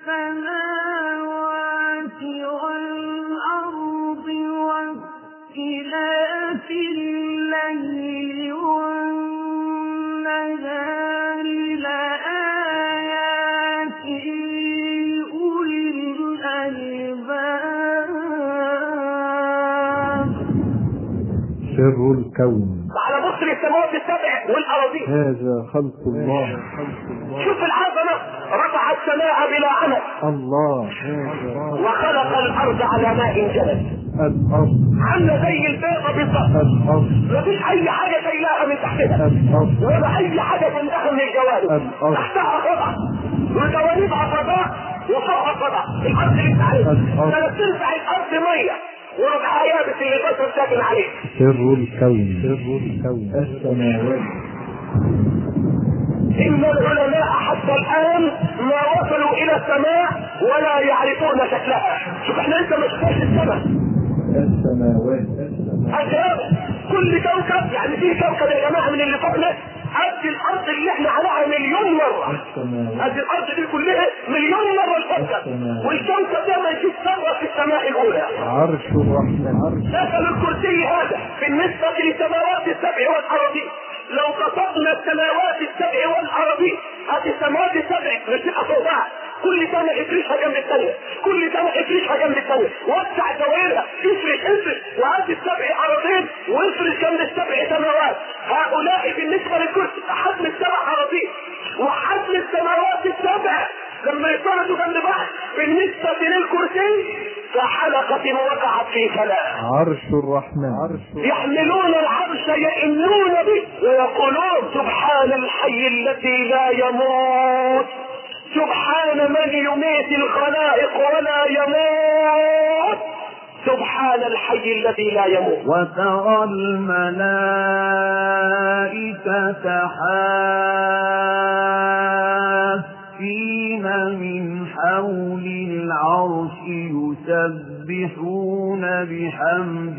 السماوات والأرض واختلاف الليل والنهار لآيات لأولي الألباب سر الكون على بص للسماوات السبع والأراضين هذا خلق الله شوف العظمة رفع السماء بلا عمل الله هذا وخلق الأرض على ماء جلد الأرض عاملة زي البيضة بالظبط الأرض مفيش أي حاجة شايلاها من تحتها الأرض ولا أي حاجة تنتهي من الجوانب الأرض. تحتها فضاء وجوانبها فضاء وفوقها فضاء الأرض اللي انت عليها الأرض. كانت تنفع الأرض مية وربعها يابس اللي البشر ساكن عليه سر الكون سر الكون السماوات إن العلماء حتى الآن ما وصلوا إلى السماء ولا يعرفون شكلها شوف احنا لسه ما شفناش السماء السماوات السماوات أجاب كل كوكب يعني في كوكب يا جماعة من اللي فوقنا قد الأرض اللي احنا عليها مليون مرة السماوات قد الأرض دي كلها مليون مرة الكوكب والكوكب ده ما يجيش مرة في السماء الأولى عرش الرحمن عرش مثل الكرسي هذا بالنسبة للسماوات السبع والأراضين لو قصدنا السماوات السبع والأراضين هذه السماوات السبع مش تبقى فوق بعض كل سنة افرشها جنب الثانية كل سنة افرشها جنب الثانية وسع دوائرها افرش افرش وهات السبع أراضين وافرش جنب السبع سماوات هؤلاء بالنسبة للكرسي حجم السبع أراضين وحجم السماوات السبع لما يطردوا جنب بعض بالنسبة للكرسي كحلقة وقعت في فلاح عرش الرحمن عرش يحملون العرش يئنون به ويقولون سبحان الحي الذي لا يموت سبحان من يميت الخلائق ولا يموت سبحان الحي الذي لا يموت وترى الملائكة حافين من حول العرش يسبحون بحمد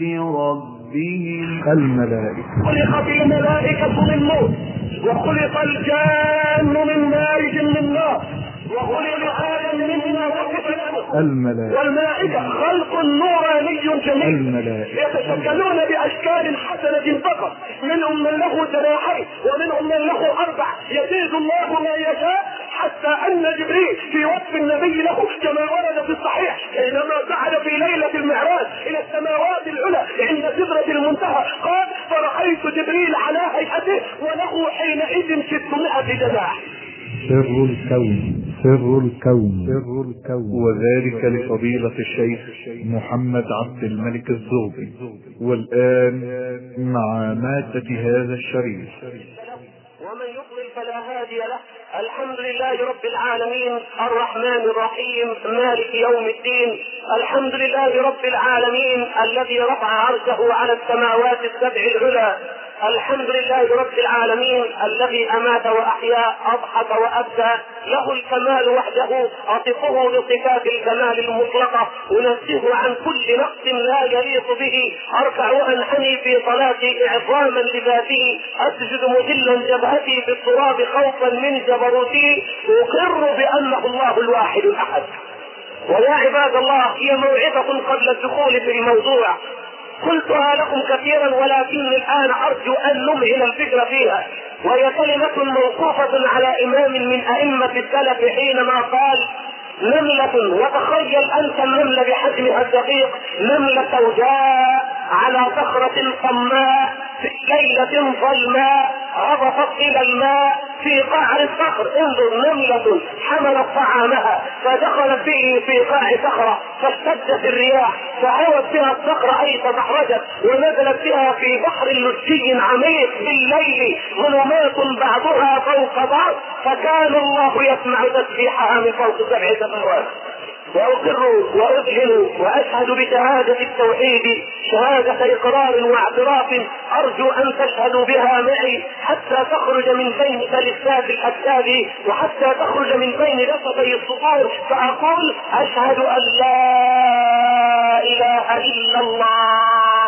ربهم الملائكة خلقت الملائكة من نور وخلق الجان من مارج من نار وخلق آدم مما وصف له الملائكة والملائكة خلق نوراني جميل الملائكة يتشكلون بأشكال حسنة فقط منهم من له جناحين ومنهم من له أربع يزيد الله ما يشاء حتى أن جبريل في وصف النبي له كما ورد في الصحيح حينما صعد في ليلة المعراج إلى السماوات العلى عند سدرة المنتهى قال فرأيت جبريل على هيئته وله حينئذ 600 جناح سر الكون سر الكون سر الكون وذلك لفضيلة الشيخ محمد عبد الملك الزغبي والآن مع مادة هذا الشريف ومن يضلل فلا هادي له الحمد لله رب العالمين الرحمن الرحيم مالك يوم الدين الحمد لله رب العالمين الذي رفع عرشه على السماوات السبع العلى الحمد لله رب العالمين الذي امات واحيا اضحك وابدى له الكمال وحده اصفه بصفات الكمال المطلقه انزهه عن كل نقص لا يليق به اركع وانحني في صلاتي اعظاما لذاته اسجد مذلا جبهتي في التراب خوفا من جبروته اقر بانه الله الواحد الاحد ويا عباد الله هي موعظه قبل الدخول في الموضوع قلتها لكم كثيرا ولكني الان ارجو ان نمهل الفكر فيها وهي كلمة موقوفة على امام من ائمة السلف حينما قال نملة وتخيل انت النملة بحجمها الدقيق نملة سوداء على صخرة صماء في ليلة ظلماء هبطت الى الماء في قعر الصخر انظر نملة حملت طعامها فدخلت به في قاع صخرة فاشتدت الرياح فهوت بها الصخرة اي تدحرجت ونزلت بها في بحر لجي عميق بالليل ظلمات بعضها فوق بعض فكان الله يسمع تسبيحها من فوق سبع سماوات واقر واذهل واشهد بشهادة التوحيد شهادة اقرار واعتراف ارجو ان تشهدوا بها معي حتى تخرج من بين فلسات الاكتاب وحتى تخرج من بين لفتي السطور فاقول اشهد ان لا اله الا الله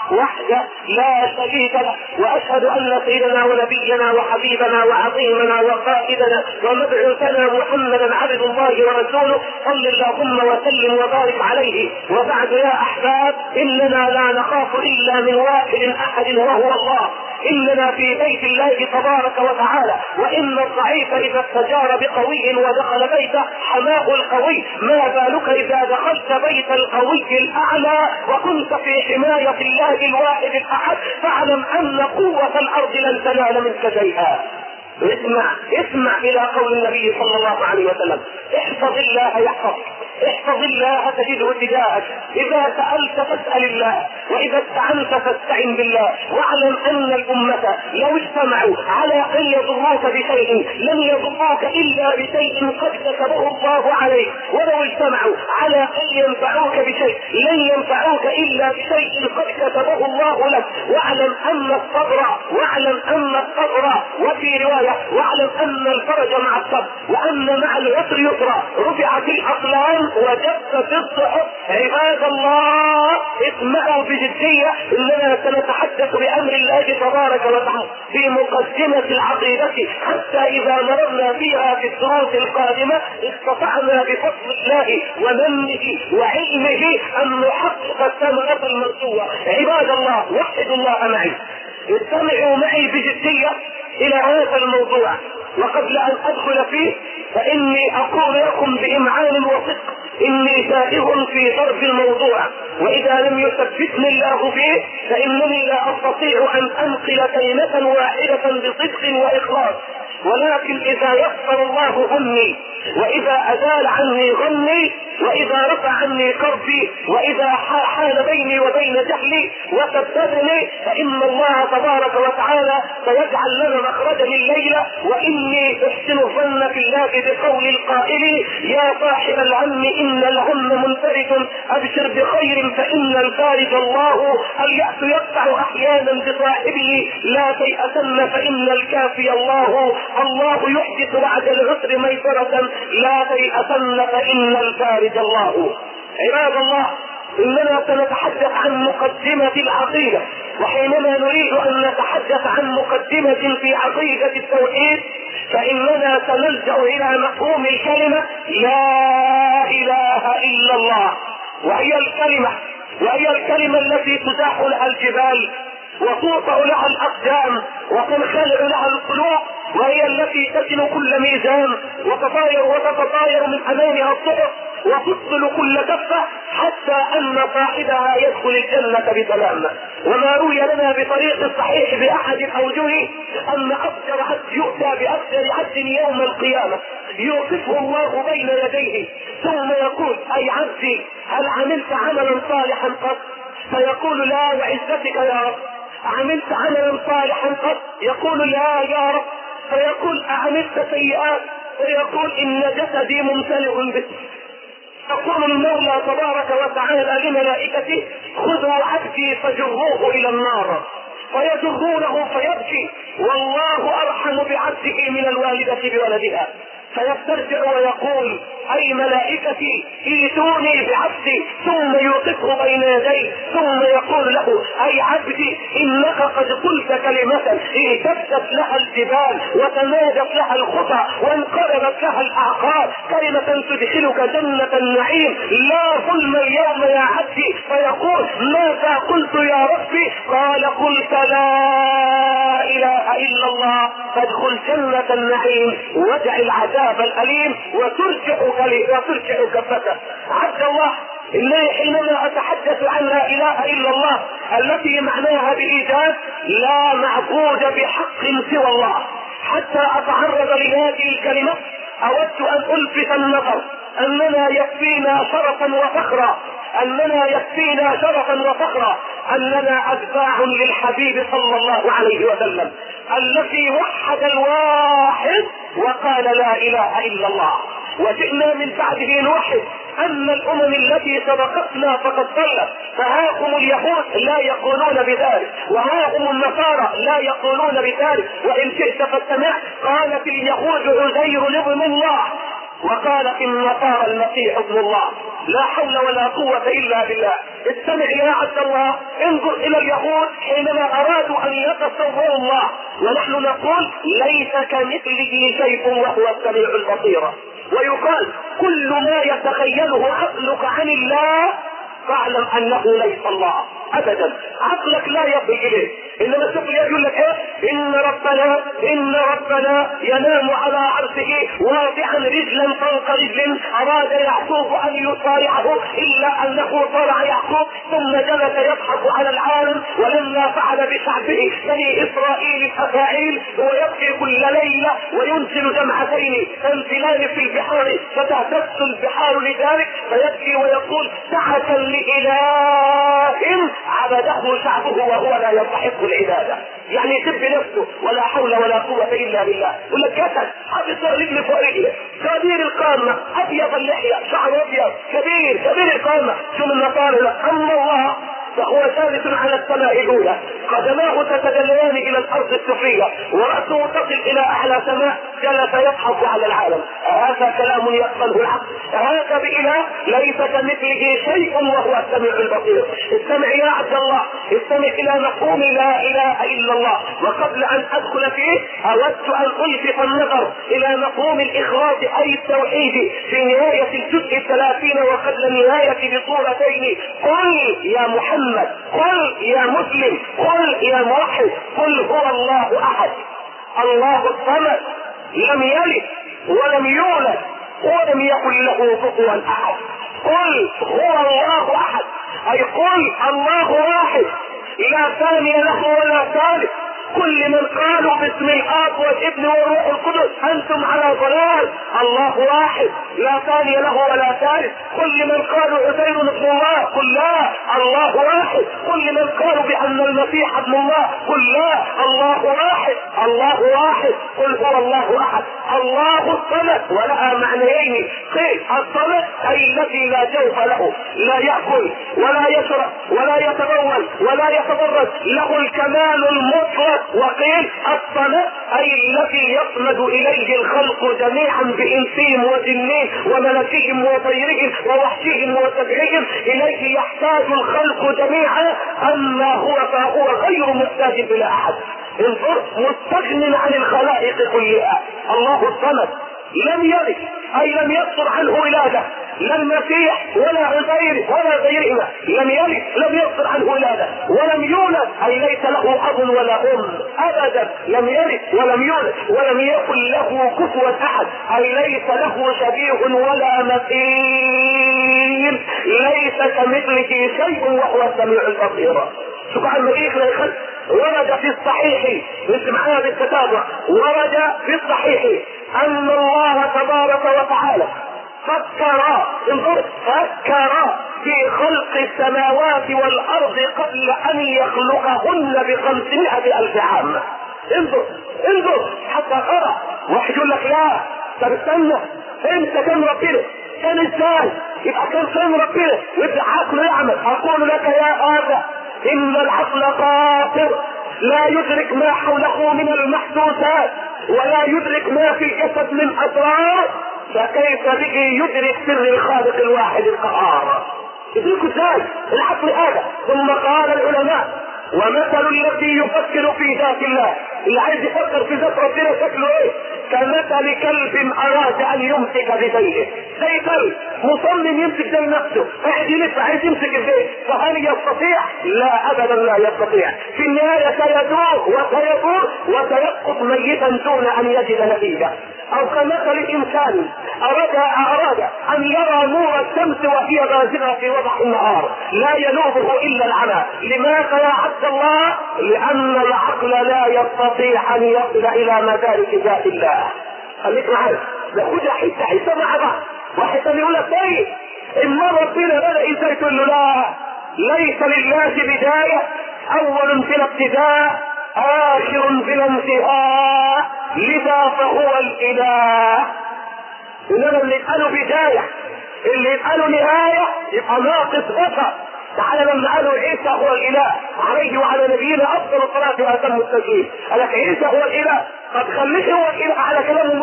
وحده لا شريك له واشهد ان سيدنا ونبينا وحبيبنا وعظيمنا وقائدنا ومبعوثنا محمدا عبد الله ورسوله صل اللهم وسلم وبارك عليه وبعد يا احباب اننا لا نخاف الا من واحد احد وهو الله اننا في بيت الله تبارك وتعالى وان الضعيف اذا استجار بقوي ودخل بيته حماه القوي ما بالك اذا دخلت بيت القوي الاعلى وكنت في حمايه الله الواحد الاحد فاعلم ان قوه الارض لن تنال منك شيئا اسمع اسمع الى قول النبي صلى الله عليه وسلم احفظ الله يحفظك احفظ الله تجده تجاهك اذا سالت فاسال الله واذا استعنت فاستعن بالله واعلم ان الامه لو اجتمعوا على ان يضروك بشيء لم يضروك الا بشيء قد كتبه الله عليك ولو اجتمعوا على ان ينفعوك بشيء لن ينفعوك الا بشيء قد كتبه الله لك واعلم ان الصبر واعلم ان الصبر وفي روايه واعلم ان الفرج مع الصبر وان مع العسر يسرا رفعت الاقلام وجفت الصحف عباد الله اسمعوا بجديه اننا سنتحدث بامر الله تبارك وتعالى في مقدمه العقيده حتى اذا مررنا فيها في الدروس القادمه استطعنا بفضل الله ومنه وعلمه ان نحقق الثمره المرجوه عباد الله وحدوا الله معي استمعوا معي بجديه الى هذا الموضوع وقبل ان ادخل فيه فاني اقول لكم بامعان وصدق اني سائغ في طرف الموضوع واذا لم يثبتني الله فيه فانني لا استطيع ان انقل كلمه واحده بصدق واخلاص ولكن اذا يسر الله همي واذا ازال عني غمي واذا رفع عني كربي واذا حال بيني وبين جهلي وسددني فان الله تبارك وتعالى سيجعل لنا مخرجا الليله واني احسن الظن في الله بقول القائل يا صاحب الهم ان الهم منفرد ابشر بخير فان الفارج الله الياس يقطع احيانا بصاحبه لا تيأسن فان الكافي الله الله يحدث بعد العسر ميسرة لا تيأسن فإن الفارج الله عباد الله إننا سنتحدث عن مقدمة العقيدة وحينما نريد أن نتحدث عن مقدمة في عقيدة التوحيد فإننا سنلجأ إلى مفهوم الكلمة لا إله إلا الله وهي الكلمة وهي الكلمة التي تزاح لها الجبال وتوطأ لها الأقدام وتنخلع لها القلوب وهي التي تزن كل ميزان وتطاير وتتطاير من امامها الصحف وتبطل كل كفة حتى ان صاحبها يدخل الجنة بسلام وما روي لنا بطريق الصحيح باحد الاوجه ان افجر عبد يؤتى بافجر عبد يوم القيامة يوقفه الله بين يديه ثم يقول اي عبدي هل عملت عملا صالحا قط فيقول لا وعزتك يا رب عملت عملا صالحا قط يقول لا يا رب فيقول أعملت سيئات فيقول إن جسدي ممتلئ به يقول المولى تبارك وتعالى لملائكته خذوا عبدي فجروه إلى النار فيجرونه فيبكي والله أرحم بعبده من الوالدة بولدها فيسترجع ويقول اي ملائكتي ايتوني بعبدي ثم يوقفه بين يديه ثم يقول له اي عبدي انك قد قلت كلمة اهتزت لها الجبال وتمادت لها الخطى وانقلبت لها الاعقاب كلمة تدخلك جنة النعيم لا ظلم اليوم يا عبدي فيقول ماذا قلت يا ربي قال قلت لا اله الا الله فادخل جنة النعيم ودع العذاب الاليم وترجع وترجع كفتك عبد الله إنني حينما أتحدث عن لا إله إلا الله التي معناها بإيجاز لا معبود بحق سوى الله حتى أتعرض لهذه الكلمة أود أن ألفت النظر أننا يكفينا شرفا وفخرا أننا يكفينا شرفا وفخرا أننا أتباع للحبيب صلى الله عليه وسلم الذي وحد الواحد وقال لا إله إلا الله وجئنا من بعده نوحد أن الأمم التي سبقتنا فقد ضلت فها هم اليهود لا يقولون بذلك وها هم النصارى لا يقولون بذلك وإن شئت فاستمع قالت اليهود عزير ابن الله وقالت النصارى المسيح ابن الله لا حول ولا قوة إلا بالله استمع يا عبد الله انظر إلى اليهود حينما أرادوا أن يتصوروا الله ونحن نقول ليس كمثله شيء وهو السميع البصير ويقال كل ما يتخيله عقلك عن الله فاعلم انه ليس الله ابدا عقلك لا يصل اليه انما شوف يقول لك ايه ان ربنا ان ربنا ينام على عرشه واضعا رجلا فوق رجل اراد يعقوب ان يصارعه الا انه صارع يعقوب ثم جلس يضحك على العالم ولما فعل بشعبه بني اسرائيل الافاعيل هو يبكي كل ليله وينزل جمعتين تنزلان في البحار فتهتز البحار لذلك فيبكي ويقول سعه لاله عبده شعبه وهو لا يستحق العباده يعني يسب نفسه ولا حول ولا قوه الا بالله يقول لك جسد حاطط رجل فوق رجله كبير القامه ابيض اللحيه شعر ابيض كبير كبير القامه شوف النصارى اما الله فهو ثابت على السماء الاولى قدماه تتجليان الى الارض السفليه وراسه تصل الى اعلى سماء جلس يضحك على العالم هذا كلام يقبله العقل هذا باله ليس كمثله شيء وهو السميع البصير استمع يا عبد الله استمع الى مفهوم لا اله الا الله وقبل ان ادخل فيه اردت ان الفت النظر الى مفهوم الاخلاص اي التوحيد في نهايه الجزء الثلاثين وقبل النهايه بصورتين قل يا محمد محمد قل يا مسلم قل يا موحد قل هو الله احد الله الصمد لم يلد ولم يولد ولم يكن له كفوا احد قل هو الله احد اي قل الله واحد لا ثاني له ولا ثالث كل من قالوا باسم الاب والابن والروح القدس انتم على ضلال الله واحد لا ثاني له ولا ثالث كل من قالوا عزير ابن الله قل لا الله واحد كل من قالوا بان المسيح ابن الله قل لا الله واحد الله واحد قل هو الله احد الله الصمد ولها معنيين قيل الصمد اي الذي لا جوف له لا ياكل ولا يشرب ولا يتبول ولا يتبرد له الكمال المطلق وقيل الصمد اي الذي يصمد اليه الخلق جميعا بانسهم وجنهم وملكهم وطيرهم ووحشهم وسبعهم اليه يحتاج الخلق جميعا اما هو فهو غير محتاج الى احد انظر مستغن عن الخلائق كلها الله الصمد لم يرد اي لم يصدر عنه ولاده لا المسيح ولا غيره ولا غيرهما لم يلد لم يصدر عنه ولاده ولم يولد اي ليس له اب ولا ام ابدا لم يلد ولم يولد ولم يكن له كفوا احد اي ليس له شبيه ولا مثيل ليس كمثله شيء وهو السميع البصير سبحان الملك لا يخلق ورد في الصحيح مثل معنا بالتتابع ورد في الصحيح ان الله تبارك وتعالى فكر انظر فكر في خلق السماوات والارض قبل ان يخلقهن بخمسمائة الف عام انظر انظر حتى ترى واحد يقول لك لا طب استنى امتى كان ربنا كان ازاي يبقى كان كان ربنا ويبقى عقله يعمل اقول لك يا ادم ان العقل قاصر لا يدرك ما حوله من المحسوسات ولا يدرك ما في الجسد من اسرار فكيف به يدرك سر الخالق الواحد القهار يدركوا ازاي العقل هذا ثم قال العلماء ومثل الذي يفكر في ذات الله اللي عايز يفكر في ذات ربنا شكله ايه كمثل كلب اراد ان يمسك بذيله زي كلب مصمم يمسك زي نفسه قاعد يلف عايز يمسك البيت فهل يستطيع لا ابدا لا يستطيع في النهايه سيدور وسيدور وسيسقط ميتا دون ان يجد نتيجه او كمثل انسان اراد اراد ان يرى نور الشمس وهي غازله في وضح النهار لا ينوبه الا العمى لماذا يا عبد الله لان العقل لا يستطيع ان يصل الى مدارك ذات الله خليك معايا ناخدها حته حته مع بعض واحد ثاني يقول لك طيب اما ربنا بدا ازاي تقول له لا ليس لله بدايه اول في الابتداء اخر في الانتهاء لذا فهو الاله انما اللي قالوا بدايه اللي قالوا نهايه يبقى ناقص بشر تعالى لما قالوا عيسى هو الاله عليه وعلى نبينا افضل الصلاه واتم التسليم قال لك عيسى هو الاله طب خليه هو الاله على كلام المتحف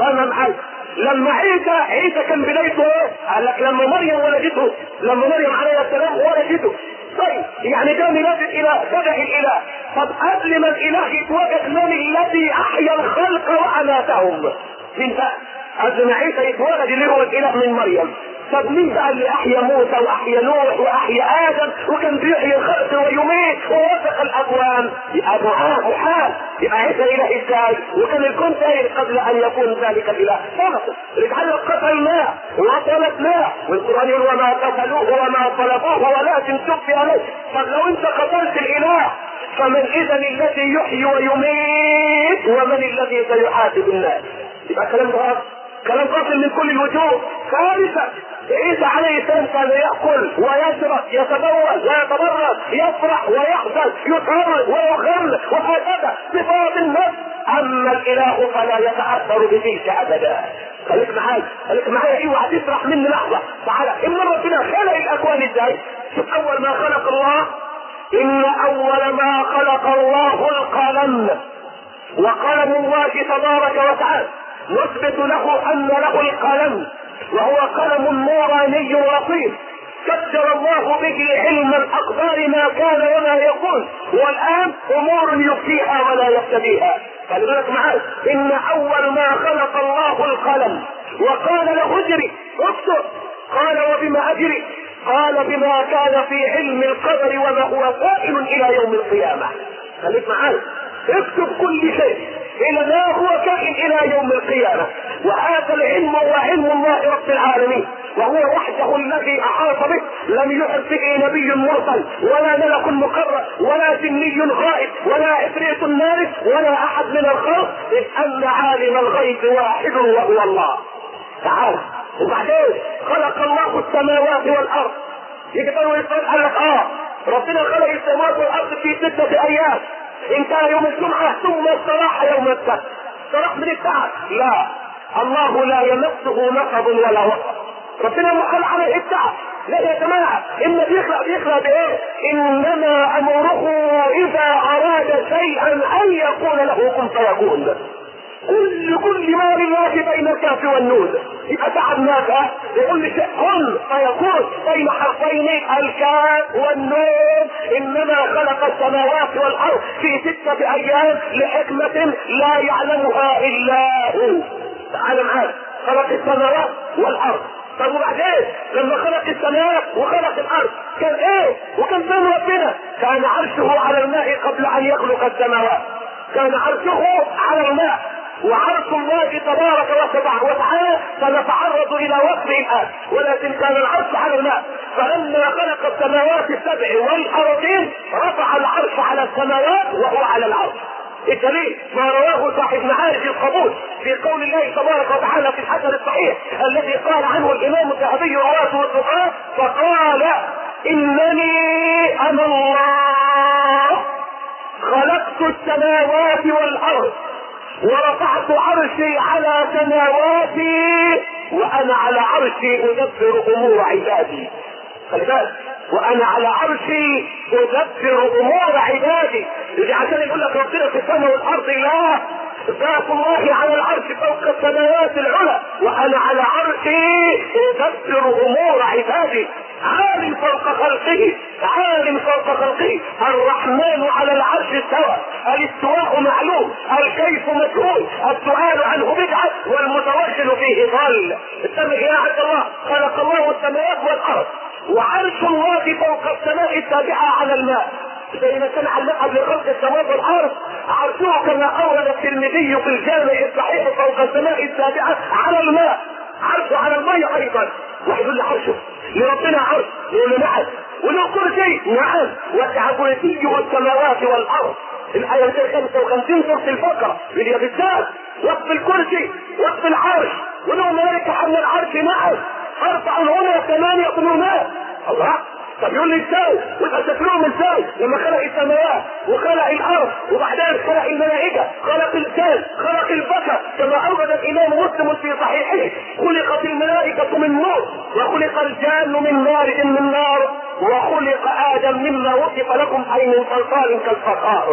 افهمها معايا لما عيسى عيسى كان بدايته ايه؟ قال لك لما مريم ولدته لما مريم عليه السلام ولدته طيب يعني ده ميلاد الاله بدا الاله طب قبل ما الاله يتوجد من الذي احيا الخلق واماتهم؟ مين بقى؟ قبل ما عيسى يتولد اللي هو الاله من مريم طب مين بقى اللي احيا موسى واحيا نوح واحيا ادم وكان بيحيي الخلق ويميت ووثق الاكوان يبقى دعاء محال يبقى عيسى اله ازاي وكان الكون سائر قبل ان يكون ذلك الاله فقط لذلك قتلناه وطلبناه والقران يقول وما قتلوه وما طلبوه ولكن شفي عليه طب لو انت قتلت الاله فمن اذا الذي يحيي ويميت ومن الذي سيحاسب الناس يبقى كلام غلط كلام باطل من كل الوجوه ثالثا عيسى عليه السلام كان ياكل ويشرب يتبول ويتبرد يفرح ويحزن يطرد ويخل وهكذا صفات النفس اما الاله فلا يتاثر بتلك ابدا خليك معايا خليك معايا اوعى تسرح مني لحظه تعالى ان ربنا خلق الاكوان ازاي شوف اول ما خلق الله ان اول ما خلق الله القلم وقلم الله تبارك وتعالى نثبت له ان له القلم وهو قلم نوراني لطيف سجل الله به علم الاقدار ما كان وما يكون والان امور يبكيها ولا يبتديها خلي بالك معايا ان اول ما خلق الله القلم وقال له اجري اكتب قال وبما اجري قال بما كان في علم القدر وما هو كائن الى يوم القيامه خليك معايا اكتب كل شيء الى ما هو كائن الى يوم القيامه وهذا العلم هو علم الله رب العالمين وهو وحده الذي احاط به لم يحط به نبي مرسل ولا ملك مقرب ولا جني غائب ولا عفريت نارس ولا احد من الخلق اذ ان عالم الغيب واحد وهو الله تعالى وبعدين خلق الله السماوات والارض يجي بقى يسأل قال لك اه ربنا خلق السماوات والارض في ستة ايام انتهى يوم الجمعة ثم استراح يوم السبت استراح من التعب لا الله لا يمسه نصب ولا وصب ربنا محل عليه التعب لا يا جماعة إن بيخلق بيخلق بإيه؟ إنما أمره إذا أراد شيئا أن يقول له كن فيكون كل كل ما لله بين الكاف والنون يبقى تعبناك يقول لي كن فيكون بين حرفين الكاف والنون انما خلق السماوات والارض في ستة ايام لحكمة لا يعلمها الا هو تعال معاك خلق السماوات والارض طب وبعدين لما خلق السماوات وخلق الارض كان ايه وكان فين ربنا كان عرشه على الماء قبل ان يخلق السماوات كان عرشه على الماء وعرش الله تبارك وتعالى سنتعرض الى وصفه الان ولكن كان العرش على الماء فلما خلق السماوات السبع والارضين رفع العرش على السماوات وهو على العرش الدليل ما رواه صاحب معارف القبول في قول الله تبارك وتعالى في الحسن الصحيح الذي قال عنه الامام الذهبي رواه الفقهاء فقال انني انا الله خلقت السماوات والارض ورفعت عرشي على سماواتي وانا على عرشي ادبر امور عبادي خلي بالك وانا على عرشي ادبر امور عبادي يجي عشان يقول لك ربنا في السماء والارض لا ذات الله على العرش فوق السماوات العلى وانا على عرشي ادبر امور عبادي عالم فوق خلقه عالم فوق خلقه الرحمن على العرش استوى الاستواء معلوم الكيف مجهول السؤال عنه بدعة والمتوكل فيه ضل استمع يا عبد الله خلق الله السماوات والارض وعرش الله فوق السماء السابعة على الماء زي ما كان علق قبل خلق السماوات والارض عرشه كما اورد الترمذي في الجامع الصحيح فوق السماء السابعة على الماء عرشه على الماء ايضا واحد يقول لي عرشه لربنا عرش يقول له نعم وله كل شيء نعم وسع كرسيه السماوات والارض الآية 255 سورة الفقرة اللي بالذات وقف الكرسي وقف العرش وله ملك حول العرش معه اربع هنا ثمانية ظلمات الله طب يقول لي ازاي وانت شكلهم ازاي لما خلق السماوات وخلق الارض وبعدين خلق الملائكه خلق الانسان خلق البشر كما اورد الامام مسلم في صحيحه خلقت الملائكه من نور وخلق الجان من مارج من نار وخلق ادم مما وصف لكم اي من صلصال كالفخار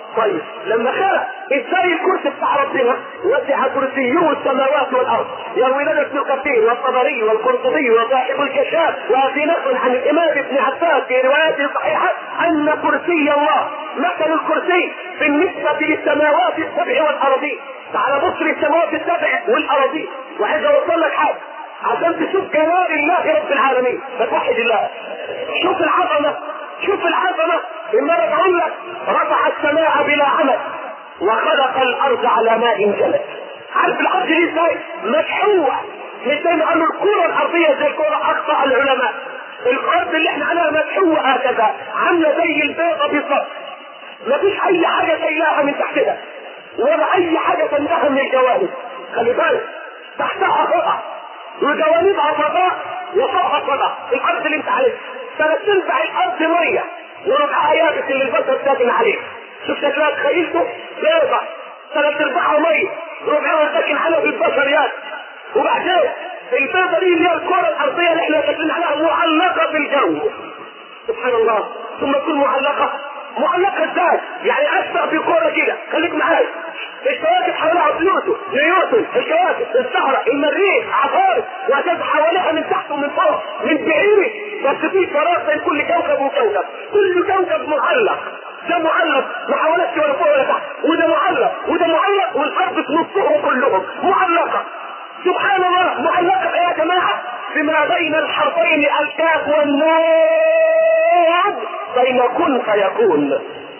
طيب لما خلق ازاي الكرسي بتاع ربنا وسع كرسيه السماوات والارض يروي لنا ابن كثير والطبري والقرطبي وصاحب الكشاف وفي نقل عن الامام ابن عباس في رواياته الصحيحه ان كرسي الله مثل الكرسي بالنسبه للسماوات السبع والارضين تعالى بص للسماوات السبع والارضين وعايز اوصل لك حاجه عشان تشوف جلال الله رب العالمين فتوحد الله شوف العظمه شوف العظمه لما انا بقول لك رفع السماء بلا عمد وخلق الارض على ماء جلد عارف الارض دي ازاي؟ مدحوه مش زي ما قالوا الكره الارضيه زي الكره اخطا العلماء الارض اللي احنا عليها مدحوه هكذا عامله زي البيضه بالظبط مفيش اي حاجه شايلاها من تحتها ولا اي حاجه تنتهى من الجوانب خلي بالك تحتها قطع وجوانبها فضاء وفوقها فضاء الارض اللي انت عليها ثلاث ارباع الارض ميه وربعها يابس اللي البشر ساكن عليه شوف شكلها تخيلته بيضة ثلاث ارباعها ميه ربعها ساكن عليه البشر يابس وبعدين البيضة دي اللي هي الكرة الأرضية اللي احنا ساكنين عليها معلقة في الجو سبحان الله ثم تكون معلقة معلقة ازاي؟ يعني أشبه بكرة كده خليك معايا الكواكب حواليها بيوتو نيوتن الكواكب الزهرة المريخ عطارد وهكذا حواليها من تحت ومن فوق من بعيد بس في فراغ بين كل كوكب وكوكب كل كوكب معلق ده معلق ما حواليش ولا فوق ولا تحت وده معلق وده معلق والارض في نصهم كلهم معلقه سبحان الله معلقه يا جماعه بما بين الحرفين الكاف والنون بين كن فيكون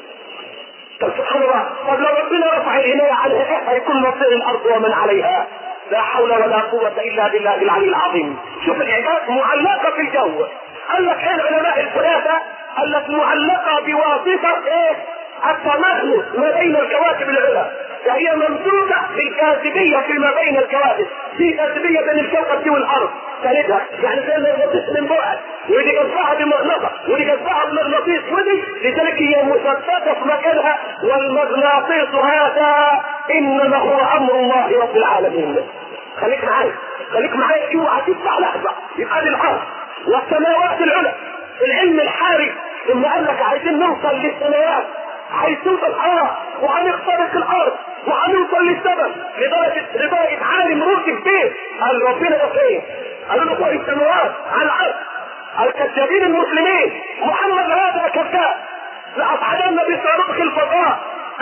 طب سبحان الله طب لو ربنا رفع العناية عنها ايه هيكون مصير الارض ومن عليها لا حول ولا قوة الا بالله العلي العظيم شوف العباد معلقة في الجو قال لك ايه العلماء الثلاثة قال لك معلقة بواسطة ايه التمهل ما بين الكواكب العلى فهي ممدودة بالجاذبية فيما بين الكواكب في جاذبية بين الكوكب دي والارض ثالثها يعني زي المغناطيس من بعد ودي جذبها بمغناطة ودي جذبها بمغناطيس ودي لذلك هي مثبتة في مكانها والمغناطيس هذا انما هو امر الله رب العالمين خليك معايا خليك معايا اوعى تفتح لحظة يبقى دي الارض والسماوات العلى العلم الحاري ثم قال لك عايزين نوصل للسماوات عايز توصل اه وهنخترق الارض وهنوصل للسبب لدرجه لدرجه عالم روسي فين؟ قال ربنا ده فين؟ قالوا له فوق السماوات على الارض الكذابين المسلمين محمد هذا كذاب لاصعدنا بصاروخ الفضاء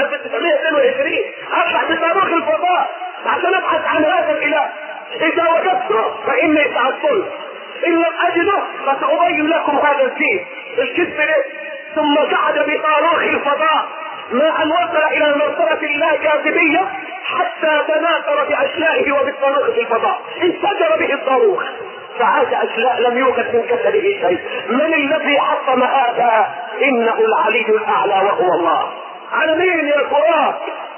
1922 اطلع بصاروخ الفضاء عشان ابحث عن هذا الاله اذا وجدته فاني ساعدته ان لم اجده فسابين لكم هذا الكيس الكذب ده ثم صعد بصاروخ الفضاء ما ان وصل الى مرتبة لا جاذبية حتى تناثر باشلائه وبالصاروخ في الفضاء انفجر به الصاروخ فعاد اشلاء لم يوجد من كسره شيء من الذي حطم هذا انه العلي الاعلى وهو الله على مين يا تراب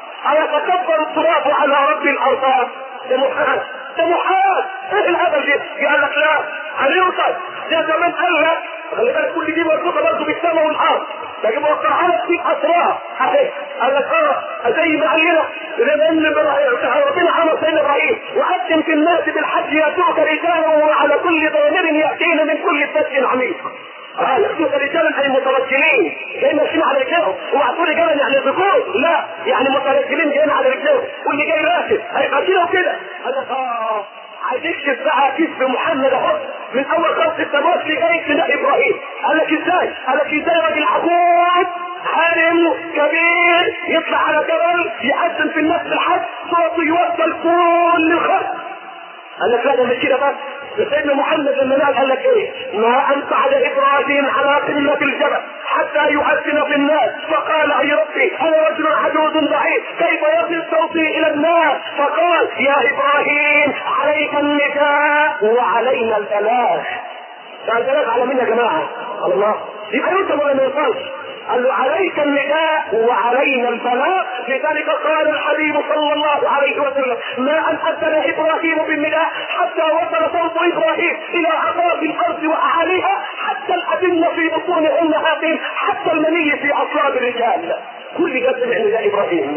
ايتكبر التراب على رب الارباب ده محال ده محال ايه الهبل ده قال لك لا هنوصل ده زمان قال لك خلي بالك كل دي مربوطه برضه بالسماء والارض لكن وقعات في اسرار اهي قال لك اه زي ما قال لنا بما ان ربنا عمل سيدنا ابراهيم وقدم في الناس بالحج ياتوك رجالا وعلى كل ضامر ياتين من كل فج عميق اه يأتوك رجالا اي مترجلين جايين ماشيين على رجلهم وعطوا رجالا يعني ذكور لا يعني مترجلين جايين على رجلهم واللي جاي راكب هيبقى كده وكده قال لك اه عايز يكشف بقى كذب محمد اهو من اول خلق السماوات لغايه سيدنا ابراهيم قال لك ازاي؟ قال لك ازاي راجل عجوز عالم كبير يطلع على جبل يقدم في الناس بالحج صوته يوصل كل الخلق قال لك لا ده مش كده بس سيدنا محمد لما نال قال لك ايه؟ ما ان صعد ابراهيم على قمه الجبل حتى يؤذن في الناس فقال اي ربي انا رجل عجوز ضعيف كيف يصل صوتي الى الناس؟ فقال يا ابراهيم عليك النداء وعلينا البلاغ. فالبلاغ على مين يا جماعه؟ على الله. يبقى يوصل ولا ما يوصلش؟ قال له عليك النداء وعلينا البلاغ لذلك قال الحبيب صلى الله عليه وسلم ما ان اذن ابراهيم بالنداء حتى وصل صوت ابراهيم الى اطراف الارض واعاليها حتى الادله في بطون امهاتهم حتى المني في اصلاب الرجال كل ده سمع نداء ابراهيم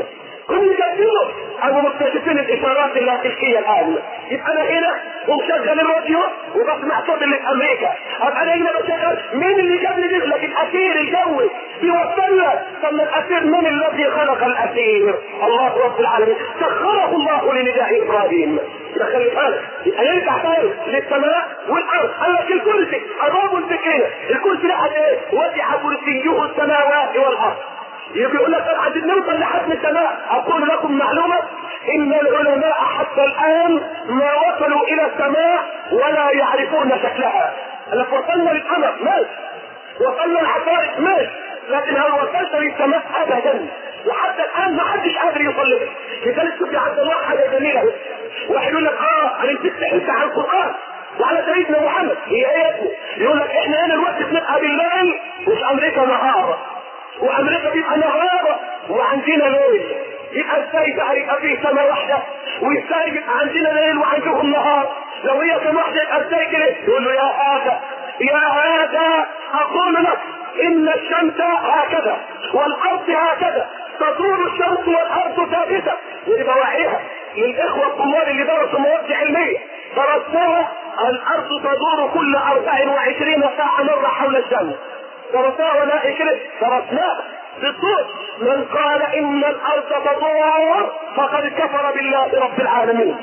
هم يقدموا ابو مكتشفين الاشارات اللاسلكيه الان يبقى انا هنا ومشغل الراديو وبسمع صوت اللي في امريكا ابقى انا هنا بشغل مين اللي جاب لي ده لكن الاسير الجوي بيوصلنا ثم الاسير من الذي خلق الاسير الله رب العالمين سخره الله لنداء ابراهيم يبقى خلي بالك يبقى يرجع تاني للسماء والارض قال لك الكرسي اضربوا السكينه الكرسي ده ايه وسع كرسيه السماوات والارض يجي يقول لك طب عايزين نوصل لحد السماء اقول لكم معلومه ان العلماء حتى الان ما وصلوا الى السماء ولا يعرفون شكلها لك وصلنا للقمر ماشي وصلنا العطارد ماشي لكن هل وصلت للسماء ابدا وحتى الان ما حدش قادر يوصل لها لذلك شوف يا عبد الله حاجه جميله واحد يقول لك اه انا نسيت انت على القران وعلى سيدنا محمد هي ايه يا ابني؟ يقول لك احنا هنا الوقت بنبقى بالليل وفي امريكا نهار وامريكا بيبقى نهار وعندنا ليل يبقى ازاي بقى يبقى فيه سنه واحده وازاي يبقى عندنا ليل وعندهم نهار لو هي سنه واحده يبقى ازاي كده يقول له يا هذا يا هذا اقول لك ان الشمس هكذا والارض هكذا تدور الشمس والارض ثابته ودي بواعيها للاخوه الطلاب اللي درسوا مواد علميه درسناها الارض تدور كل 24 ساعه مره حول الشمس درسناها ولا إكرم درسناها بالصوت من قال ان الارض تدور فقد كفر بالله رب العالمين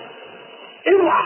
اوعى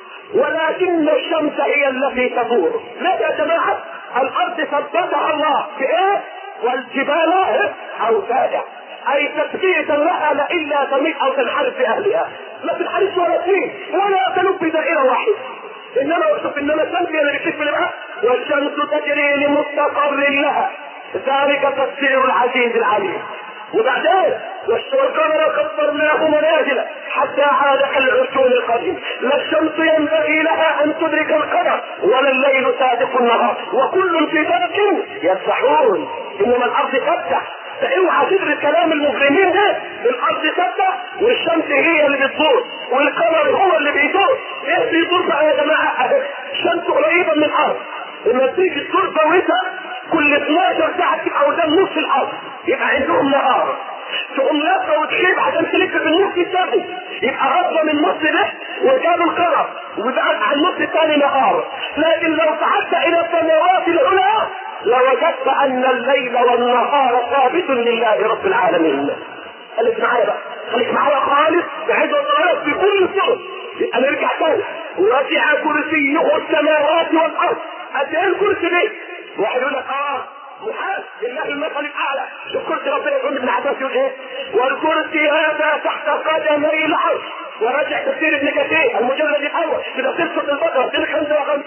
ولكن الشمس هي التي تدور لا يا جماعه الارض ثبتها الله في ايه والجبال اوتادا اي تثبيتا لها لئلا تميت او تنحرف باهلها لا تنحرف ولا تميت ولا تلف بدائره واحده انما شوف انما الشمس هي اللي بتلف لها والشمس تجري لمستقر لها ذلك تفسير العزيز العليم وبعدين والقمر قدرناه منازل حتى عاد كالعرجون القديم لا الشمس ينبغي لها ان تدرك القمر ولا الليل سابق النهار وكل في فلك يسبحون انما الارض ثابته فاوعى تدرك كلام المجرمين ده الارض ثابته والشمس هي اللي بتدور والقمر هو اللي بيدور ايه بيدور بقى يا جماعه الشمس قريبه من الارض لما تيجي تدور زاويتها كل 12 ساعه تبقى قدام نص الارض يبقى عندهم نهار تقوم لفه وتخيب عشان تلف في النص الثاني يبقى غضه من النص ده وجابوا القمر وبقت على النص الثاني نهار لكن لو صعدت الى السماوات العلى لوجدت ان الليل والنهار ثابت لله رب العالمين خليك معايا بقى خليك معايا خالص بحيث اوصلك في كل صوت يبقى نرجع تاني وسع كرسيه السماوات والارض قد ايه الكرسي ده؟ واحد يقول لك اه محال لله المثل الاعلى شوف كرسي ربنا يقول ابن عباس يقول ايه والكرسي هذا تحت قدمي العرش وراجع تفسير ابن كثير المجلد الاول في تفسير سوره البقره في 55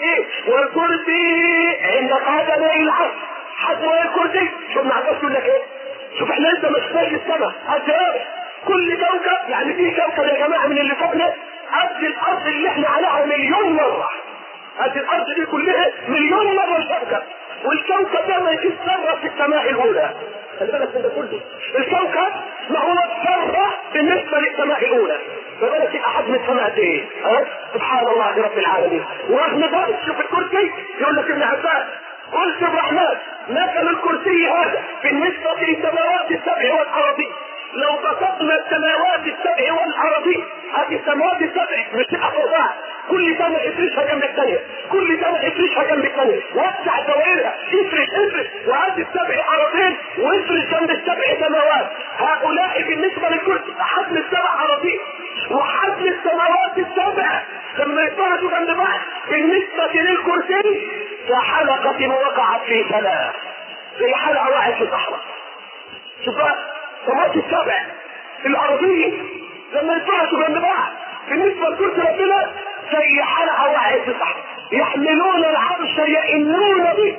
والكرسي عند قدمي العرش حجم الكرسي شوف ابن عباس يقول لك ايه شوف احنا لسه ما شفناش السماء قد ايه كل كوكب يعني في كوكب يا جماعه من اللي فوقنا قد الارض اللي احنا عليها مليون مره قد الارض دي كلها مليون مره الكوكب والكوكب ده ما يجيش ذره في السماء الاولى خلي بالك من ده كله الكوكب ما هو ذره بالنسبه للسماء الاولى ما بالك يبقى حجم السماء قد ايه؟ ها؟ سبحان الله رب العالمين ورغم ذلك شوف الكرسي يقول لك ابن عباس قلت الرحمن مثل الكرسي هذا بالنسبة للسماوات السبع والأراضي لو بسطنا السماوات السبع والأراضي هذه السماوات السبع مش تبقى فوقها كل سنة افرشها جنب الثانية كل سنة افرشها جنب الثانية وسع دوائرها افرش افرش وهذه السبع أراضين وافرش جنب السبع سماوات هؤلاء بالنسبة للكرسي حجم السبع أراضين وحجم السماوات السبع لما يتفرجوا جنب بعض بالنسبة للكرسي كحلقة وقعت في ثلاث زي حلقة وقعت في صحراء شوف بقى سماوات السبع الأرضية لما يتفرجوا جنب بعض بالنسبة لكرسي ربنا زي حلقة وقعت في صحراء يحملون العرش يئنون به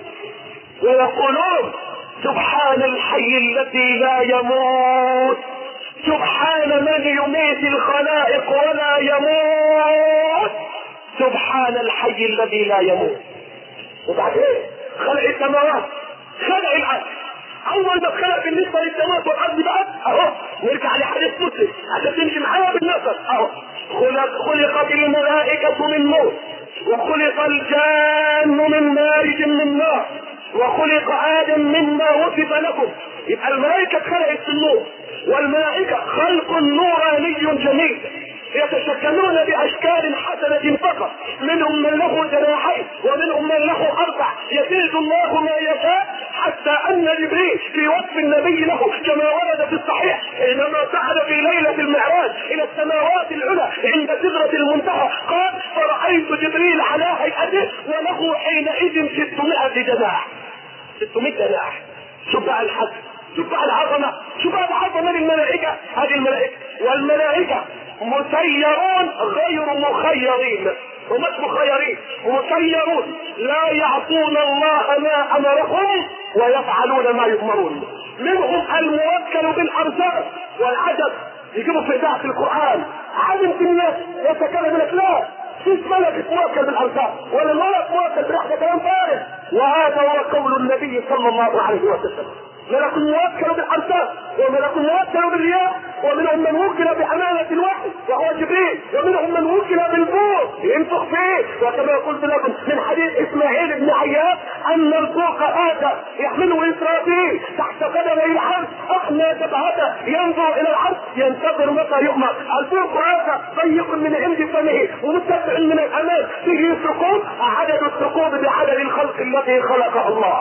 ويقولون سبحان الحي الذي لا يموت سبحان من يميت الخلائق ولا يموت سبحان الحي الذي لا يموت وبعدين خلق السماوات خلق الارض اول ما خلق بالنسبه للسماوات والارض بقى اهو نرجع لحديث مسلم عشان تمشي معايا بالنظر اهو خلق خلقت الملائكه من نور وخلق الجان من مارج من نار وخلق ادم مما وصف لكم يبقى الملائكه اتخلقت في النور والملائكة خلق نوراني جميل يتشكلون باشكال حسنة فقط منهم من له جناحين ومنهم من له اربع يزيد الله ما يشاء حتى ان جبريل في وصف النبي له كما ورد في الصحيح حينما صعد في ليلة المعراج الى السماوات العلى عند سدرة المنتهى قال فرأيت جبريل على هيئته وله حينئذ 600 جناح 600 جناح شوف بقى الحد شوف بقى العظمة شوف بقى العظمة للملائكة هذه الملائكة والملائكة مسيرون غير مخيرين ومش مخيرين مسيرون لا يعصون الله ما امرهم ويفعلون ما يؤمرون منهم الموكل بالارزاق والعجب يجيبوا في في القران عالم في الناس يتكلم لك لا فيش ملك موكل بالارزاق ولا ملك موكل برحمه كلام فارغ وهذا هو قول النبي صلى الله عليه وسلم ملك موكل بالارزاق وملك موكل بالرياح ومنهم من وكل بأمانة الوحي وهو جبريل ومنهم من وكل بالبوق ينفخ فيه وكما قلت لكم من حديث اسماعيل بن عياش ان البوق هذا يحمله اسرافيل تحت قدمي الحرب احنى جبهته ينظر الى العرش ينتظر متى يؤمر البوق هذا ضيق من عند فمه ومتسع من الامام فيه ثقوب عدد الثقوب بعدد الخلق الذي خلقه الله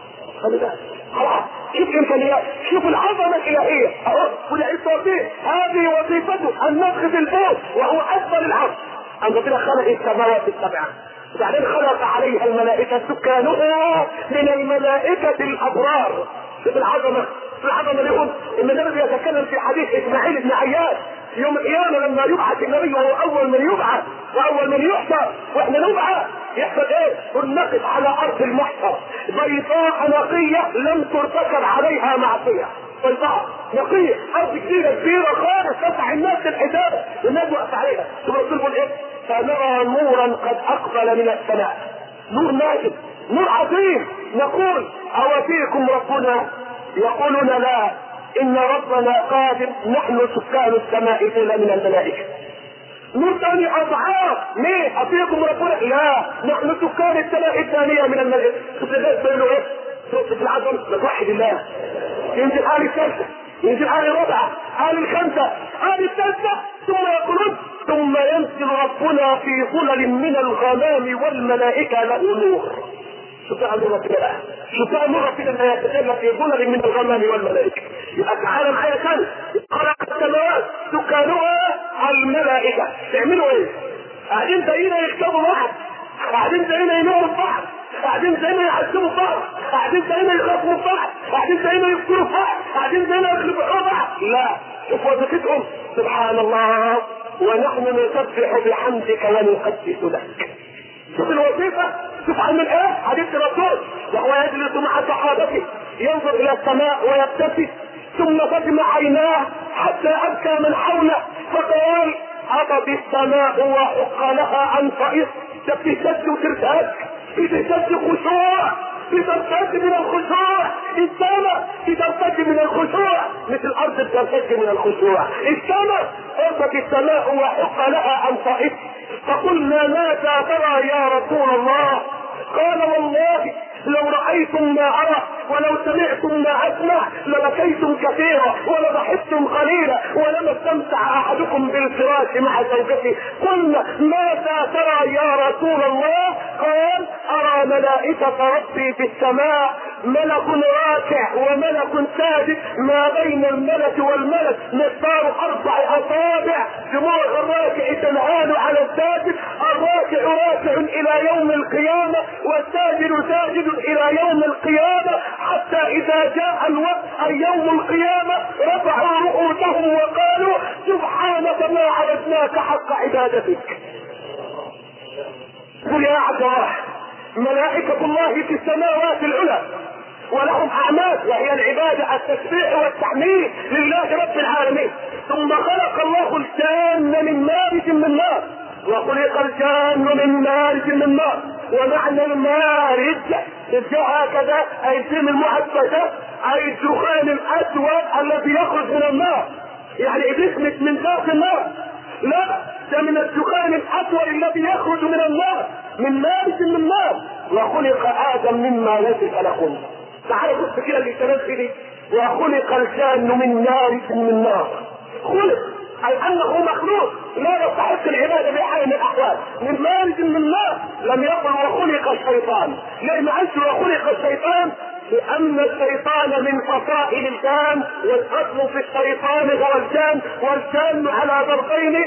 خلي بالك خلاص شوف امكانيات شوف العظمه الالهيه اهو والاسرافيل هذه وظيفته النفخ في الفوز وهو افضل العرش ان ربنا خلق السماوات السبعه وبعدين خلق عليها الملائكه سكانها من الملائكه الابرار شوف العظمه شوف العظمه اللي يقول ان النبي يتكلم في حديث اسماعيل بن عياش يوم القيامة لما يبعث النبي وهو أول من يبعث وأول من يحشر وإحنا نبعث يحصل إيه؟ ونقف على أرض المحشر بيضاء نقية لم ترتكب عليها معصية بيضاء نقية أرض كبيرة كبيرة خالص تسع الناس الحساب والناس واقف عليها ثم الرسول يقول إيه؟ فنرى نورا قد أقبل من السماء نور نازل نور عظيم نقول أوفيكم ربنا يقولون لا ان ربنا قادر نحن سكان السماء قيل من الملائكه نور ثاني اضعاف ليه اطيعكم ربنا لا نحن سكان السماء الثانيه من الملائكه شوف الناس بيقولوا ايه في العظم توحد الله ينزل آل الثالثه ينزل آل الرابعه آل الخامسه آل الثالثه ثم يقولون ثم ينزل ربنا في ظلل من الغمام والملائكه له نور شوف امر ربنا بقى شوف امر ربنا ما يتجلى في ظلل من الغمام والملائكه يبقى تعالى معايا كان خلق السماوات سكانها الملائكه تعملوا ايه؟ قاعدين زينا يكتبوا بعض قاعدين زينا ينوروا بعض قاعدين زينا يعذبوا بعض قاعدين زينا يخافوا بعض قاعدين زينا يذكروا بعض قاعدين زينا يخلقوا بعض لا شوف وظيفتهم سبحان الله ونحن نسبح بحمدك ونقدس لك شوف الوظيفه شوف عن ايه حديث الرسول وهو يجلس مع صحابته ينظر الى السماء ويبتسم ثم تجمع عيناه حتى ابكى من حوله فقال هبط السماء وحق لها ان تئس ده بتهتز وترتاج بتهتز خشوع بترتج من الخشوع السماء بترتج من الخشوع مثل الارض بترتج من الخشوع السماء هبط السماء وحق لها ان تئس فقلنا ماذا ترى يا رسول الله قال والله لو رأيتم ما أرى ولو سمعتم ما أسمع لبكيتم كثيرا ولضحكتم قليلا ولما استمتع أحدكم بالفراش مع زوجته قلنا ماذا ترى يا رسول الله قال أرى ملائكة ربي في السماء ملك راكع وملك ساجد ما بين الملك والملك مقدار أربع أصابع دموع الراكع تنهال على الساجد الراكع راكع إلى يوم القيامة والساجد ساجد الى يوم القيامة حتى اذا جاء الوقت اي يوم القيامة رفعوا رؤوسهم وقالوا سبحانك ما عبدناك حق عبادتك قل يا عبد الله ملائكة الله في السماوات العلى ولهم اعمال وهي العبادة التسبيح والتحميد لله رب العالمين ثم خلق الله الجان من مارج من نار وخلق الجان من مارج من نار ومعنى المارج جاء هكذا اي الجن المحدثة اي الدخان الاسود الذي يخرج من النار يعني ابليس مش من فوق النار لا ده من الدخان الاسود الذي يخرج من النار من مارج من النار وخلق ادم مما وصف لكم تعالوا بص كده اللي تنزل دي وخلق الجان من نار من نار خلق اي انه مخلوق لا يستحق العباده بحال من الاحوال من مارج من نار لم يقل وخلق الشيطان لان انت وخلق الشيطان لأن الشيطان من فصائل الجان والأصل في الشيطان هو الجان والجان على ضربين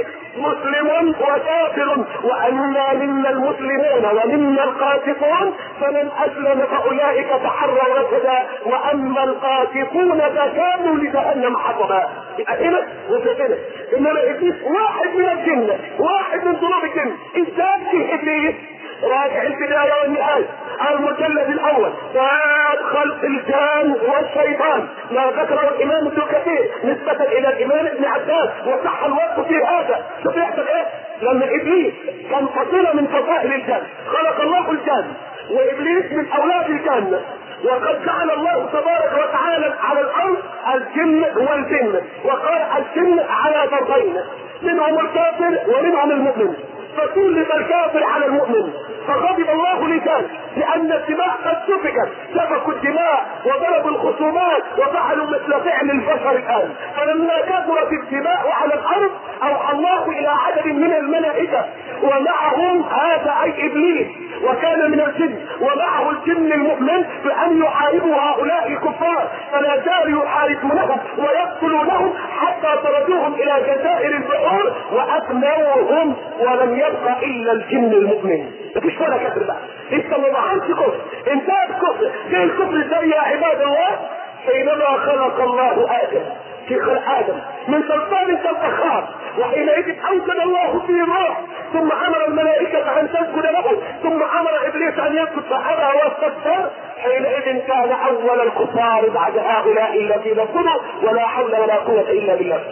مسلم وكافر وأنا منا المسلمون ومنا القاسطون فمن أسلم فأولئك تحروا رشدا وأما القاسطون فكانوا لجهنم حطبا يبقى هنا وفي هنا إنما إبليس واحد من الجن واحد من ذنوب الجن إزاي في إبليس راجع البداية والنهاية المجلد الأول باب خلق الجان والشيطان ما ذكره الإمام ابن كثير نسبة إلى الإمام ابن عباس وصح الوقت في هذا شوف يحصل إيه؟ لما إبليس كان فصيلة من فصائل الجان خلق الله الجان وإبليس من أولاد الجنة وقد جعل الله تبارك وتعالى على الارض الجن والجن وقال الجن على ضربين منهم الكافر ومنهم المؤمن فسلط الكافر على المؤمن فغضب الله لذلك لان الدماء قد سفكت سفكوا الدماء وضربوا الخصومات وفعلوا مثل فعل البشر الان فلما كثرت الدماء على الارض اوحى الله الى عدد من الملائكه ومعهم هذا اي ابليس وكان من الجن ومعه الجن المؤمن بان يحاربوا هؤلاء الكفار فلا زالوا يحاربونهم ويقتلونهم حتى طردوهم الى جزائر البحور وافنوهم ولم يبقى الا الجن المؤمن مفيش ولا كفر بقى انت ما ظهرش كفر انتهى الكفر زي الكفر زي يا عباد الله حينما خلق الله ادم في خلق ادم من سلطان كالفخار وحينئذ اوجد الله فيه الروح ثم امر الملائكه ان تسجد له ثم امر ابليس ان يسجد فابى واستكبر حينئذ كان اول الكفار بعد هؤلاء الذين كفروا ولا حول ولا قوه الا بالله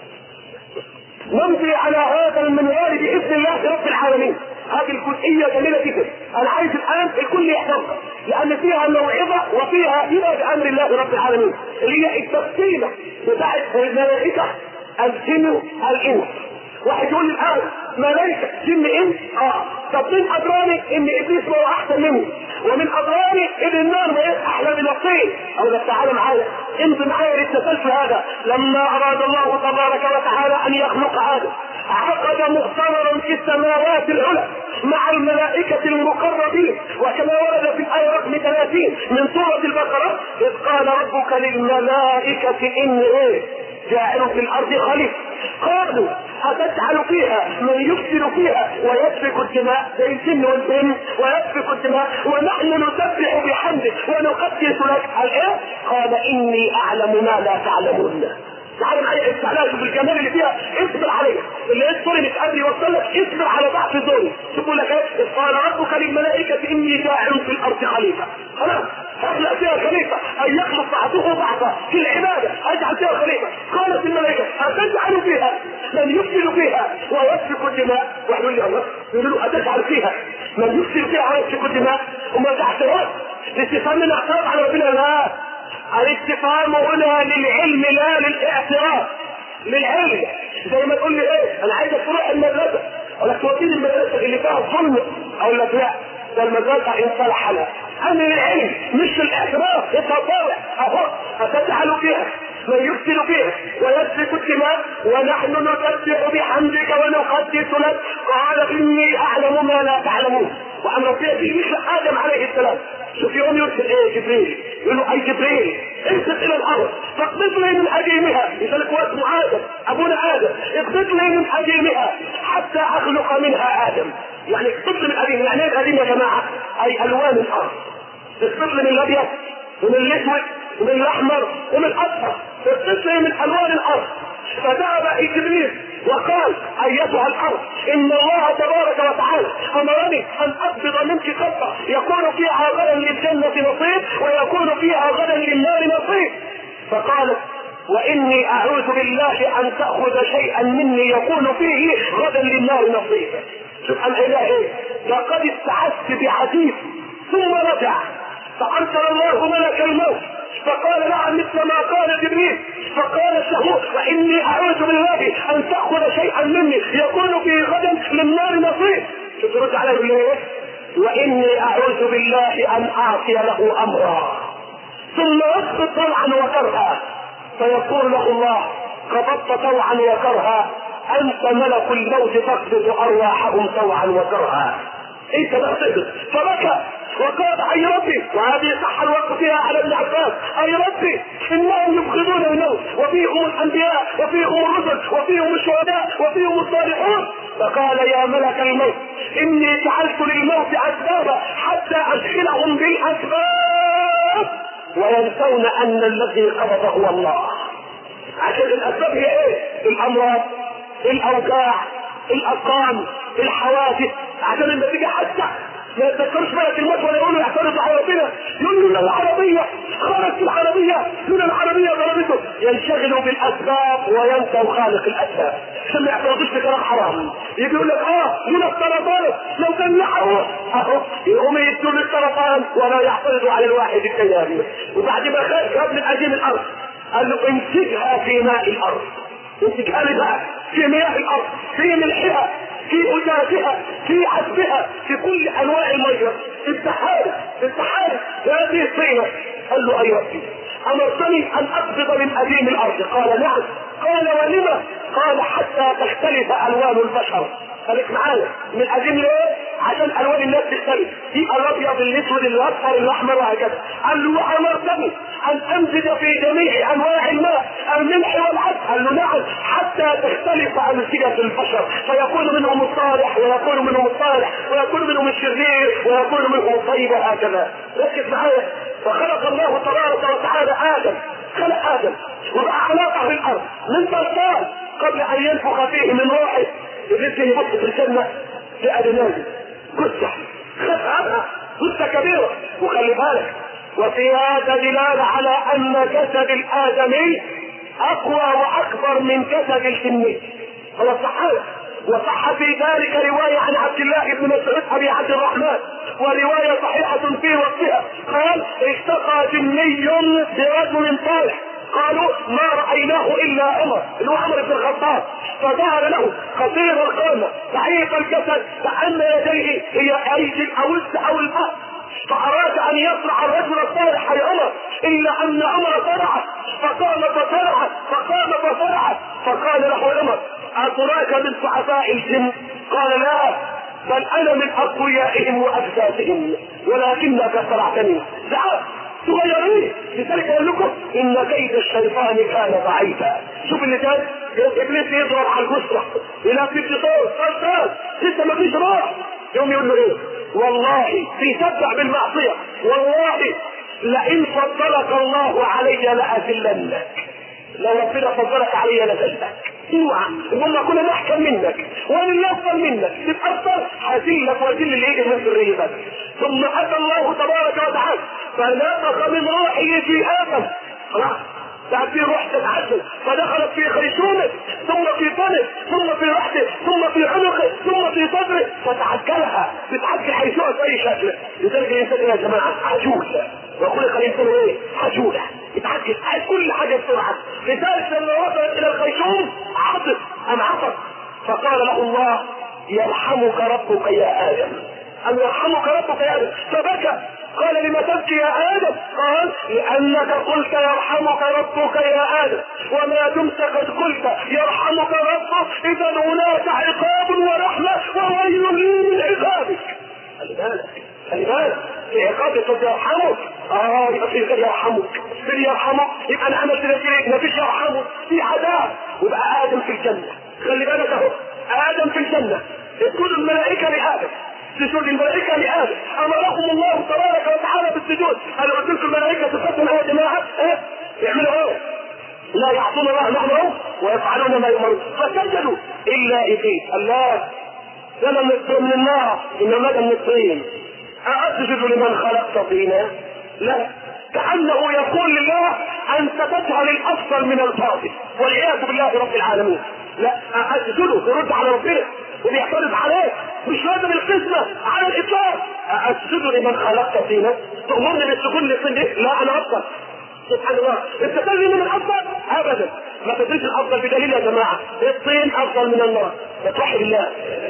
نمضي على هذا المنوال باذن الله رب العالمين هذه الجزئية جميلة جدا أنا عايز الآن الكل يحفظها لأن فيها موعظة وفيها إلى بأمر الله رب العالمين اللي هي التفصيلة بتاعت الملائكة الجن الإنس واحد يقول لي الآن ملائكة جن إنس آه طب من أدراني إن إبليس ما هو أحسن مني ومن أدراني إن النار ما هي أحلى من الطين أو لك تعالى معايا امضي معايا للتسلسل هذا لما أراد الله تبارك وتعالى أن يخلق آدم عقد مؤتمرا في السماوات العلى مع الملائكة المقربين وكما ورد في الآية رقم 30 من سورة البقرة إذ قال ربك للملائكة إني إيه جاعل في الأرض خليفة قالوا أتجعل فيها من يفسد فيها ويسفك الدماء زي الجن والجن ويسفك الدماء ونحن نسبح بحمدك ونقدس لك قال ايه؟ قال إني أعلم ما لا تعلمون تعالى معايا استعلاء شوف الجمال اللي فيها اصبر عليها اللي الدوري مش قادر يوصل لك اصبر على ضعف الدوري شوفوا لك ايه قال ربك للملائكة اني جاعل في الارض خليفة خلاص اخلق فيها خليفة ان يخلق بعضه بعضا في العبادة اجعل فيها خليفة قالت الملائكة اتجعل فيها من يفسد فيها ويسفك الدماء واحد يقول لي الله يقول له اتجعل فيها من يفسد فيها ويسفك الدماء وما تعترض الاستفهام من اعتراض على ربنا لا الاستفهام هنا للعلم لا للاعتراض للعلم زي ما تقول لي ايه انا عايزك تروح المدرسه اقول لك توديني المدرسه اللي فيها ظلم اقول لك لا ده المدرسه ان صلح لها انا للعلم مش للاعتراض انت طالع اهو فتجعل فيها من يفسد فيها ويسفك الدماء ونحن نسبح بحمدك ونقدس لك قال اني اعلم ما لا تعلمون وعن ربنا في مثل ادم عليه السلام شوف يوم يرسل ايه جبريل يقول له اي جبريل انزل الى الارض فاقبض لي من اديمها يسالك واسمه ادم ابونا ادم اقبض لي من اديمها حتى اخلق منها ادم يعني اقبض لي من اديم يعني ايه الاديم يا جماعه اي الوان الارض اقبض لي من الابيض ومن الاسود ومن الاحمر ومن الاصفر اقبض لي من الوان الارض فذهب جبريل وقال ايتها الارض ان الله تبارك وتعالى امرني ان اقبض منك قبضه يكون فيها غدا للجنه نصيب ويكون فيها غدا للنار نصيب فقالت واني اعوذ بالله ان تاخذ شيئا مني يكون فيه غدا للنار نصيب سبحان الله ايه لقد استعذت بحديث ثم رجع فارسل الله ملك الموت فقال نعم مثل ما قال جبريل فقال له واني اعوذ بالله ان تاخذ شيئا مني يكون في غدا للنار نصيب شوف ترد عليه بالله ايه واني اعوذ بالله ان اعصي له امرا ثم يسقط طوعا وكرها فيقول له الله قبضت طوعا وكرها انت ملك الموت تقبض ارواحهم طوعا وكرها انت بقى تقبض فبكى وقال اي ربي وهذه صح الوقت فيها على ابن عباس اي ربي انهم يبغضون الموت وفيهم الانبياء وفيهم الرسل وفيهم الشهداء وفيهم الصالحون فقال يا ملك الموت اني جعلت للموت اسبابا حتى ادخلهم بالاسباب وينسون ان الذي قبض هو الله عشان الاسباب هي ايه الامراض الاوجاع الاسقام الحوادث عشان النتيجه حتى ما يتذكرش ملك الموت ولا يقولوا يعترضوا على ربنا يقولوا لا العربيه خرجت العربيه لولا العربيه ضربته ينشغلوا بالاسباب وينسوا خالق الاسباب عشان ما يعترضوش بكلام حرام يجي يقول لك اه لولا السرطان لو كان نحو اهو يقوم يدوا للسرطان ولا يعترضوا على الواحد التاني وبعد ما خد من قديم الارض قال له امسكها في ماء الارض امسكها لي بقى في مياه الارض في ملحها في أجازها في عذبها في كل انواع الميه التحالف التحالف هذه الصيغه قال له اي ربي امرتني ان اقبض من اديم الارض قال نعم قال ولما قال حتى تختلف الوان البشر خليك معايا من اديم ليه عشان الوان الناس تختلف في الابيض الاسود الاصفر الاحمر وهكذا قال له وامرتني ان امزج في جميع انواع الماء الملح والعسل قال له نعم حتى تختلف امزجه البشر فيكون منهم الصالح ويكون منهم الصالح ويكون منهم الشرير ويكون منهم الطيب وهكذا ركز معايا فخلق الله تبارك وتعالى ادم خلق ادم وبقى علاقه بالارض من بلطان قبل ان ينفخ فيه من روحه الرزق يبص في الجنه في ادناه جثه خدها جثه كبيره وخلي بالك وفي هذا دلالة على أن جسد الآدمي أقوى وأكبر من جسد الجني هو صحيح وصح في ذلك رواية عن عبد الله بن مسعود أبي عبد الرحمن ورواية صحيحة في وقتها قال اشتقى جني برجل صالح قالوا ما رأيناه إلا عمر اللي هو عمر بن الخطاب فظهر له قصير القامة ضعيف الجسد كأن يديه هي أيدي الأوز أو البأس فأراد أن يصنع الرجل الصالح أي عمر إلا أن عمر صنعه فقام فصنعه فقام فصنعه فقال له عمر أتراك من ضعفاء الجن؟ قال لا بل أنا من أقويائهم وأجساسهم ولكنك صنعتني ضعاف صغيرين لذلك اقول لكم ان كيد الشيطان كان ضعيفا شوف اللي كان ابليس يضرب على الجسرة الى في صوت صوت لسه ما فيش روح يوم يقول له ايه والله بيتبع بالمعصية والله لئن فضلك الله علي لأذلنك لو ربنا فضلك علي لذلك اوعى وما كنا نحكم منك وانا افضل منك تتاثر هذلك واذل اللي يجي من ذريه بس ثم اتى الله تبارك وتعالى فنفخ من روحه في ادم خلاص بعد في روح تتعدل فدخلت في خيشومه ثم في فمه ثم في رحته ثم في عنقه ثم في صدره فتعجلها تتعجل حيثها باي شكل لذلك الانسان يا جماعه عجول وخلق الانسان ايه؟ عجوله يتعجل عايز كل حاجه بسرعه لذلك لما وصلت الى الخيشوم عطف ام عطف فقال له الله يرحمك ربك يا ادم ان يرحمك ربك يا ادم فبكى قال لما تبكي يا ادم قال لانك قلت يرحمك ربك يا ادم وما دمت قد قلت يرحمك ربك اذا هناك عقاب ورحمه وويل لي من عقابك خلي بالك خلي بالك في عقاب قد يرحمك اه يبقى في غير يرحمك في يرحمك يبقى انا عملت لك ما فيش يرحمك في عذاب ويبقى ادم في الجنه خلي بالك اهو ادم في الجنه تسجد الملائكه لادم سجود الملائكه لادم امرهم الله تبارك وتعالى بالسجود انا قلت لكم الملائكه تقدم يا جماعه ايه يعملوا ايه لا يعصون الله امرهم ويفعلون ما يؤمرون فسجدوا الا ابليس الله ده من من النار انما ده من الطين أأسجد لمن خلقت طينا؟ لا كأنه يقول لله أنت تجعل الأفضل من الفاضل والعياذ بالله رب العالمين لا أسجده يرد على ربنا وبيعترض عليه مش لازم القسمة على الإطلاق أسجد لمن خلقت طينا تأمرني بالسجود لطين لا أنا أفضل سبحان الله انت تدري من الافضل ابدا ما تدريش الافضل بدليل يا جماعه الطين افضل من النار فتوحد الله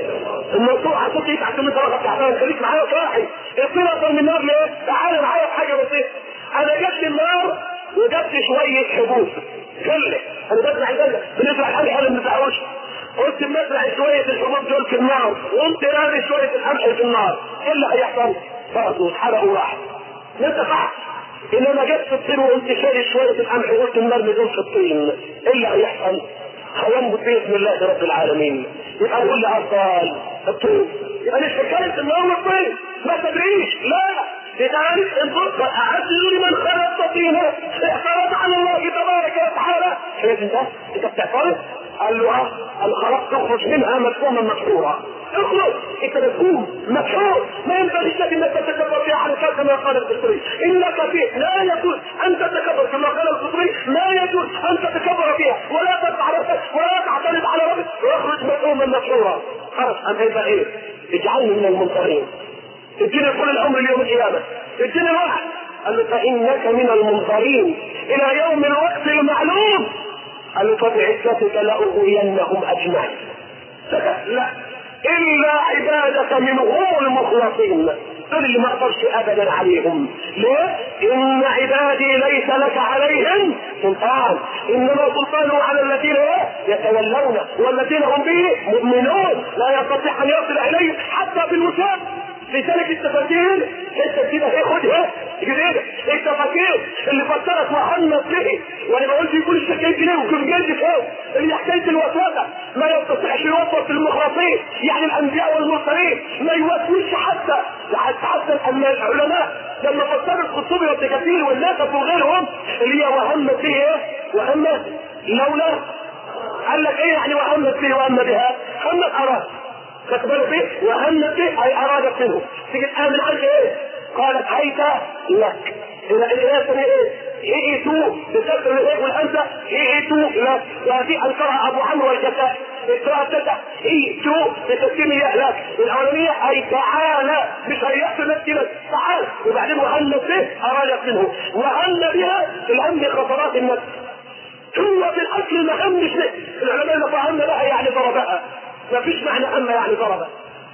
الموضوع هتقول ايه عشان انت راجل تعبان خليك معايا صاحي الطين افضل من النار ليه؟ تعالى معايا في حاجه بسيطه انا جبت النار وجبت شويه حبوب جله انا بزرع جله بنزرع القمح ولا ما بنزرعوش قلت مزرع شويه الحبوب دول في النار وقمت رامي شويه القمح في النار ايه اللي هيحصل؟ برضه اتحرقوا واحد انت صح انما جبت الطين وقمت شايل شويه القمح وقلت النار دول في الطين ايه اللي هيحصل؟ هينبت باذن الله رب العالمين يبقى نقول لي افضل الطين يبقى مش حكايه النار والطين ما تدريش لا لذلك انظر اعزز لمن خلق طينا اعترض على الله تبارك وتعالى شايف انت انت بتعترض قال له اه قال خلاص تخرج منها مفهوما مكسورا اخرج انت مفهوم مكسور ما ينبغي لك انك تتكبر فيها على كما قال القصري انك فيه لا يجوز ان تتكبر كما قال القصري ما يجوز ان تتكبر فيها ولا ترفع راسك ولا تعترض على ربك واخرج مفهوما مكسورا خلاص ام هيبقى ايه؟ اجعلني من المنصرين اديني كل العمر ليوم القيامة اديني واحد قال له فإنك من المنظرين إلى يوم الوقت المعلوم قال له فبعزتك لأغوينهم أجمعين لا إلا عبادك منهم المخلصين دول اللي ما اقدرش ابدا عليهم ليه؟ ان عبادي ليس لك عليهم سلطان انما سلطانه على الذين يتولون والذين هم به مؤمنون لا يستطيع ان يصل اليه حتى بالوسام لذلك التفاسير انت كده ايه خدها جديده التفاسير اللي فسرت وهمت به وانا بقول في كل شيء جنيه وكل جلد فوق اللي حكايه الوسوسه ما يستطيعش يوسوس المخلصين يعني الانبياء والمرسلين ما يوسوسش حتى حتى العلماء لما فسروا القرطبي وابن كثير والناس وغيرهم اللي هي وهمت به ايه؟ وهمت لولا قال لك ايه يعني وهمت به وهم بها؟ همت اراد تقبل به وهمت به اي ارادت منه تيجي تامن عنك ايه؟ قالت هيت لك اذا الاله ايه؟ هيئتوا بكسر الايه والهمزه هيئتوا لك وهذه انكرها ابو عمرو والجزائري القراءة الثالثة هيئتوا بتسليم يا لك الاولانية اي تعالى مش هيحصل نفسي لك تعالى وبعدين وهمت به ارادت منه وهم بها الهم خطرات النفس هو في الاصل ما همش العلماء اللي فهمنا لها يعني ضربها ما فيش معنى هم يعني ضربها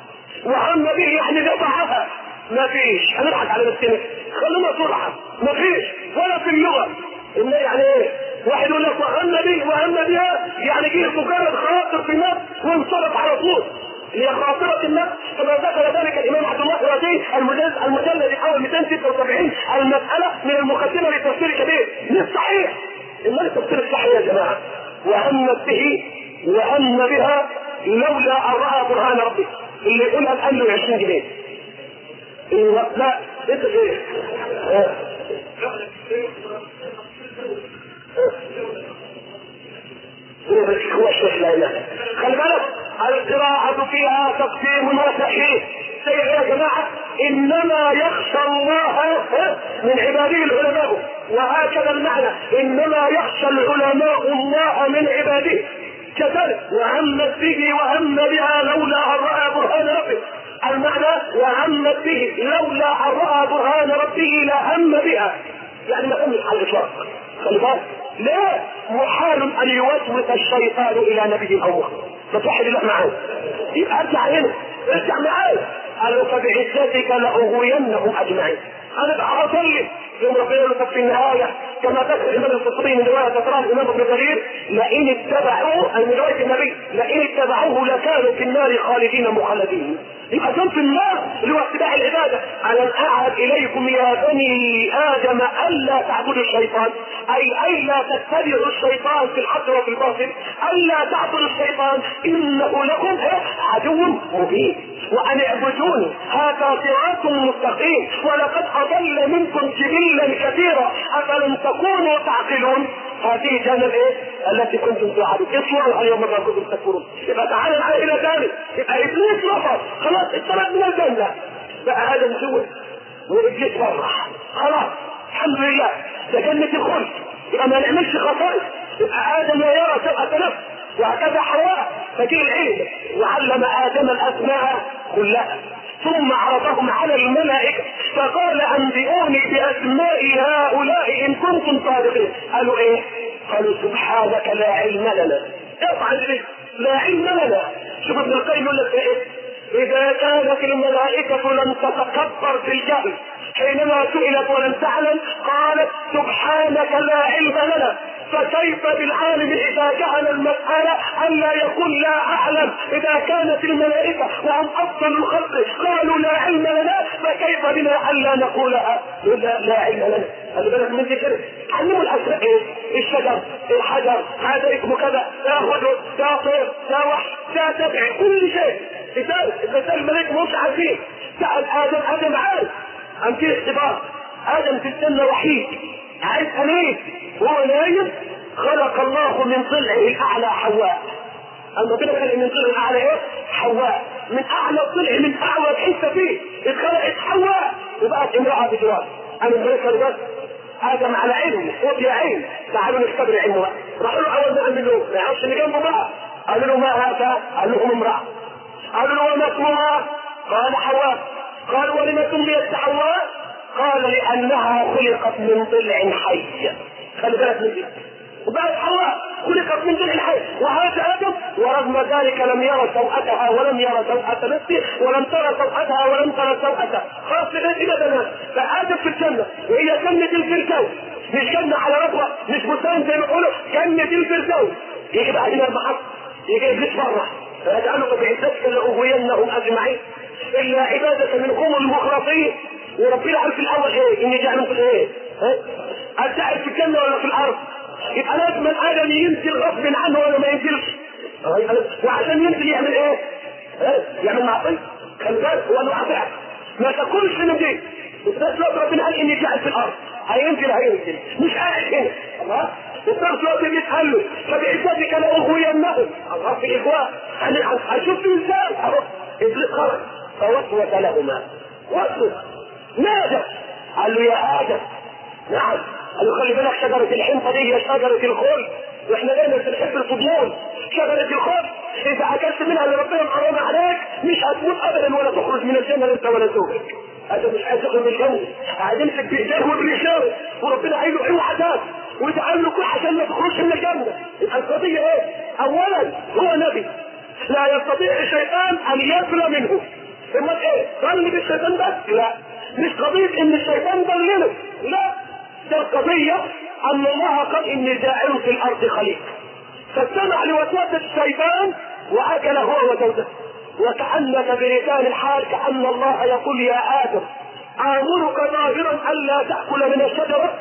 وهم به يعني قطعها ما فيش هنضحك على نفسنا خلينا صرحة ما فيش ولا في اللغة إن يعني ايه واحد يقول لك وهم به وهم بها يعني جه مجرد خاطر في النفس وانصرف على طول هي خاطرة النفس كما ذكر ذلك الإمام عبد الله الرازي المجلد المجلد الأول 276 المسألة من المقدمة لتفسير كبير مش صحيح إنما التفسير الصحيح يا جماعة وهمت به وهم بها لولا ان راى برهان ربه اللي يقولها الان له 20 جنيه لا انت ايه هو الشيخ لا اله خلي بالك القراءة فيها تقديم وتأخير زي يا جماعة إنما يخشى الله من عباده العلماء وهكذا المعنى إنما يخشى العلماء الله من عباده كذلك وهمت به وهم بها لولا ان راى برهان ربه المعنى وهمت به لولا ان راى برهان ربه لهم بها يعني ما همش على الاطلاق خلي بالك لا محال ان يوسوس الشيطان الى نبي او مخلص فتوحد الله معاه يبقى ارجع هنا ارجع معاه قالوا فبعزتك لاغوينهم اجمعين انا بقى اصلي يوم ربنا يقول في النهايه كما ذكر الامام القرطبي من روايه ذكرها الامام ابن كثير لئن اتبعوه اي من روايه النبي لئن اتبعوه لكانوا في النار خالدين مخلدين يبقى كان في النار اللي هو اتباع العباده الم اعهد اليكم يا بني ادم الا تعبدوا الشيطان اي الا تتبعوا الشيطان في الحق وفي الباطل الا تعبدوا الشيطان انه لكم عدو مبين وان اعبدوني هذا صراط مستقيم ولقد اضل منكم جبلا كثيرا افلم تكونوا تعقلون هذه كان الايه؟ التي كنتم توعدون اصوروا اليوم ما كنتم تكفرون يبقى تعالى معايا الى ذلك يبقى ابليس رفض خلاص اتطرد من الجنه بقى ادم سوى وابليس فرح خلاص الحمد لله ده جنه الخلد يبقى ما نعملش خصائص يبقى ادم لا يرى سبعه نفس وهكذا حواء فجه العلم وعلم ادم الاسماء كلها ثم عرضهم على الملائكة فقال انبئوني باسماء هؤلاء ان كنتم صادقين قالوا ايه قالوا سبحانك لا علم لنا افعل ايه لا علم لنا شوف ابن القيم يقول لك ايه اذا كانت الملائكة لم تتكبر في الجهل حينما سئلت ولم تعلم قالت سبحانك لا علم لنا فكيف بالعالم اذا جعل المسألة الا يقول لا اعلم اذا كانت الملائكة وهم افضل الخلق قالوا لا علم لنا فكيف بنا الا نقولها لا, لا علم لنا خلي بالك من ذكر علموا الاسماء ايه الشجر الحجر هذا اسمه كذا ده خضر ده طير ده وحش ده تبع كل شيء مثال الملائكة مش عارفين سأل ادم ادم عارف عن في اختبار ادم في الجنة وحيد عايز انيس وهو نايم خلق الله من ضلعه الاعلى حواء اما كده خلق من ضلع الاعلى ايه حواء من اعلى الضلع من اعوج حته فيه اتخلقت حواء وبقت امراه بجوار انا الملكه بس ادم على عينه وفي عين تعالوا نختبر علمه بقى راحوا له اول ما عمل له ما يعرفش اللي جنبه بقى قالوا له ما هذا؟ قال لهم امراه قالوا له وما اسمها؟ قال حواء قالوا ولم سميت حواء؟ قال لانها خلقت من ضلع حي خلي بالك من دي وبقت حواء خلقت من ضلع حي وهذا ادم ورغم ذلك لم يرى سوءتها ولم يرى سوءة نفسه ولم ترى سوءتها ولم ترى سوءته خلاص لغايه الى بنات فادم في الجنه وهي جنه الفردوس مش جنه على ربوه مش بستان زي ما بيقولوا جنه الفردوس يجي بقى هنا المحط يجي ابليس بره فيجعلك بعزتك لاغوينهم اجمعين الا عبادك منهم المخلصين وربنا قال في الاول ايه اني جاعل في ايه قال جاعل في الجنه ولا في الارض يبقى لازم ادم ينزل غصب عنه ولا ما ينزلش وعشان ينزل يعمل ايه يعمل معصيه خلي بالك هو له عفاف ما تاكلش من دي وفي نفس الوقت ربنا قال اني جاعل في الارض هينزل هينزل مش قاعد هنا الله وفي نفس الوقت بيسأل له فبعزتك لاغوينهم الله في اخوان هشوف ازاي اهو ابليس خرج فوسوس لهما وسوس نادى قال له يا ادم نعم قال له خلي بالك شجرة الحنطة دي هي شجرة الخلد واحنا دايما بنحب الفضول شجرة الخلد اذا اكلت منها اللي ربنا محرم عليك مش هتموت ابدا ولا تخرج من الجنة انت ولا زوجك هذا مش عايز يخرج من الجنة عايز يمسك بايديه وبرجاله وربنا قايل له اوعى تاكل وتعال له كل عشان ما تخرجش من الجنة يبقى القضية ايه؟ اولا هو نبي لا يستطيع الشيطان ان يفلى منه امال ايه؟ ظن بالشيطان بس؟ لا مش قضية ان الشيطان ضلله لا ده القضية ان الله قال اني جاعل في الارض خليفة فاستمع لوسوسة الشيطان واكل هو وزوجته وكأنك بلسان الحال كأن الله يقول يا آدم آمرك ظاهرا ألا تأكل من الشجرة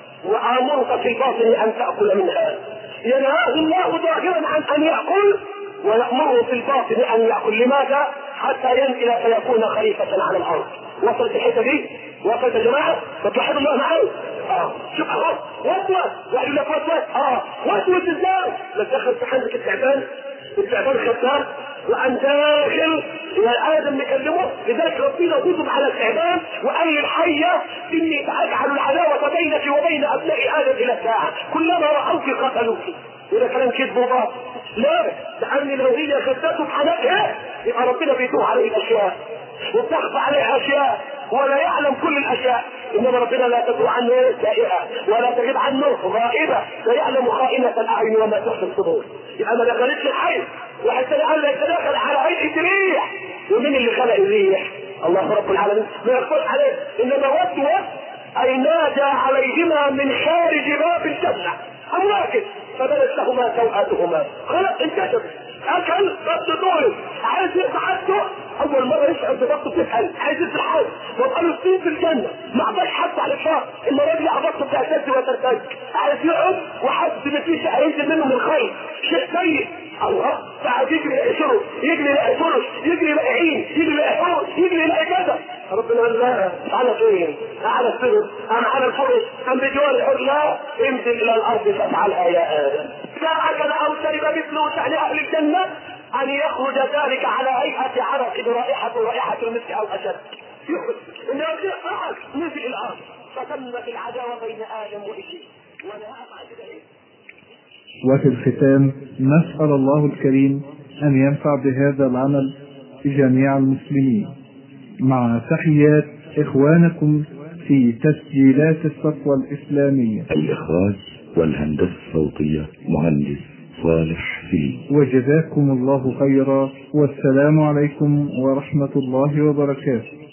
وآمرك في الباطن أن تأكل منها ينهاه الله ظاهرا عن أن يأكل ويأمره في الباطن أن يأكل لماذا؟ حتى ينزل فيكون خليفة على الأرض وصلت الحتة دي؟ وصلت يا جماعة؟ فتوحدوا الله معايا؟ اه شوف اهو وسوس وقالوا لك وسوس اه وسوس ازاي؟ لا تدخل في حلقة التعبان التعبان خسار وعن داخل يا ادم نكلمه لذلك ربنا غضب على التعبان وقال للحيه اني ساجعل العداوه بينك وبين ابناء ادم الى الساعه كلما راوك قتلوك وده كلام كذب وباطل لا لان لو هي خدته بحنكها يبقى ربنا بيتوه عليه الاشياء وبتخفى عليه اشياء ولا يعلم كل الاشياء انما ربنا لا تدعو عنه سائئه ولا تغيب عنه غائبه ويعلم خائنه الاعين وما تخفي الصدور يبقى ما دخلتش الحي وحتى قال يتداخل على هيئه ريح ومين اللي خلق الريح؟ الله رب العالمين ما يخفاش عليه انما وسوس اي نادى عليهما من خارج باب الجنه امواكب فبدت لهما سوءاتهما خلق انكشف اكل بس طول عايز يقطع حاجته اول مره يشعر ببطه بتسال عايز يفتح حاجه وقالوا الصين في الجنه ما عطاش حد على الفار المره دي بطه بتعتز وترتج عايز يقعد وحد ما فيش هينزل منه من الخير شيء سيء الله قاعد يجري يقشره يجري يلاقي فرش يجري يلاقي عين يجري يلاقي حوش يجري يلاقي كذا ربنا قال لا على فين؟ على السر ام على الفرش ام بجوار الحر لا انزل الى الارض فافعلها يا ادم اذا اكل او شرب مثله شان اهل الجنه ان يخرج ذلك على هيئه عرق برائحه رائحه المسك او اشد يخرج انه قعد نزل الارض فتمت العداوه بين ادم وابليس وانا افعل كده وفي الختام نسأل الله الكريم أن ينفع بهذا العمل جميع المسلمين مع تحيات إخوانكم في تسجيلات الصفوة الإسلامية الإخراج والهندسة الصوتية مهندس صالح سليم وجزاكم الله خيرا والسلام عليكم ورحمة الله وبركاته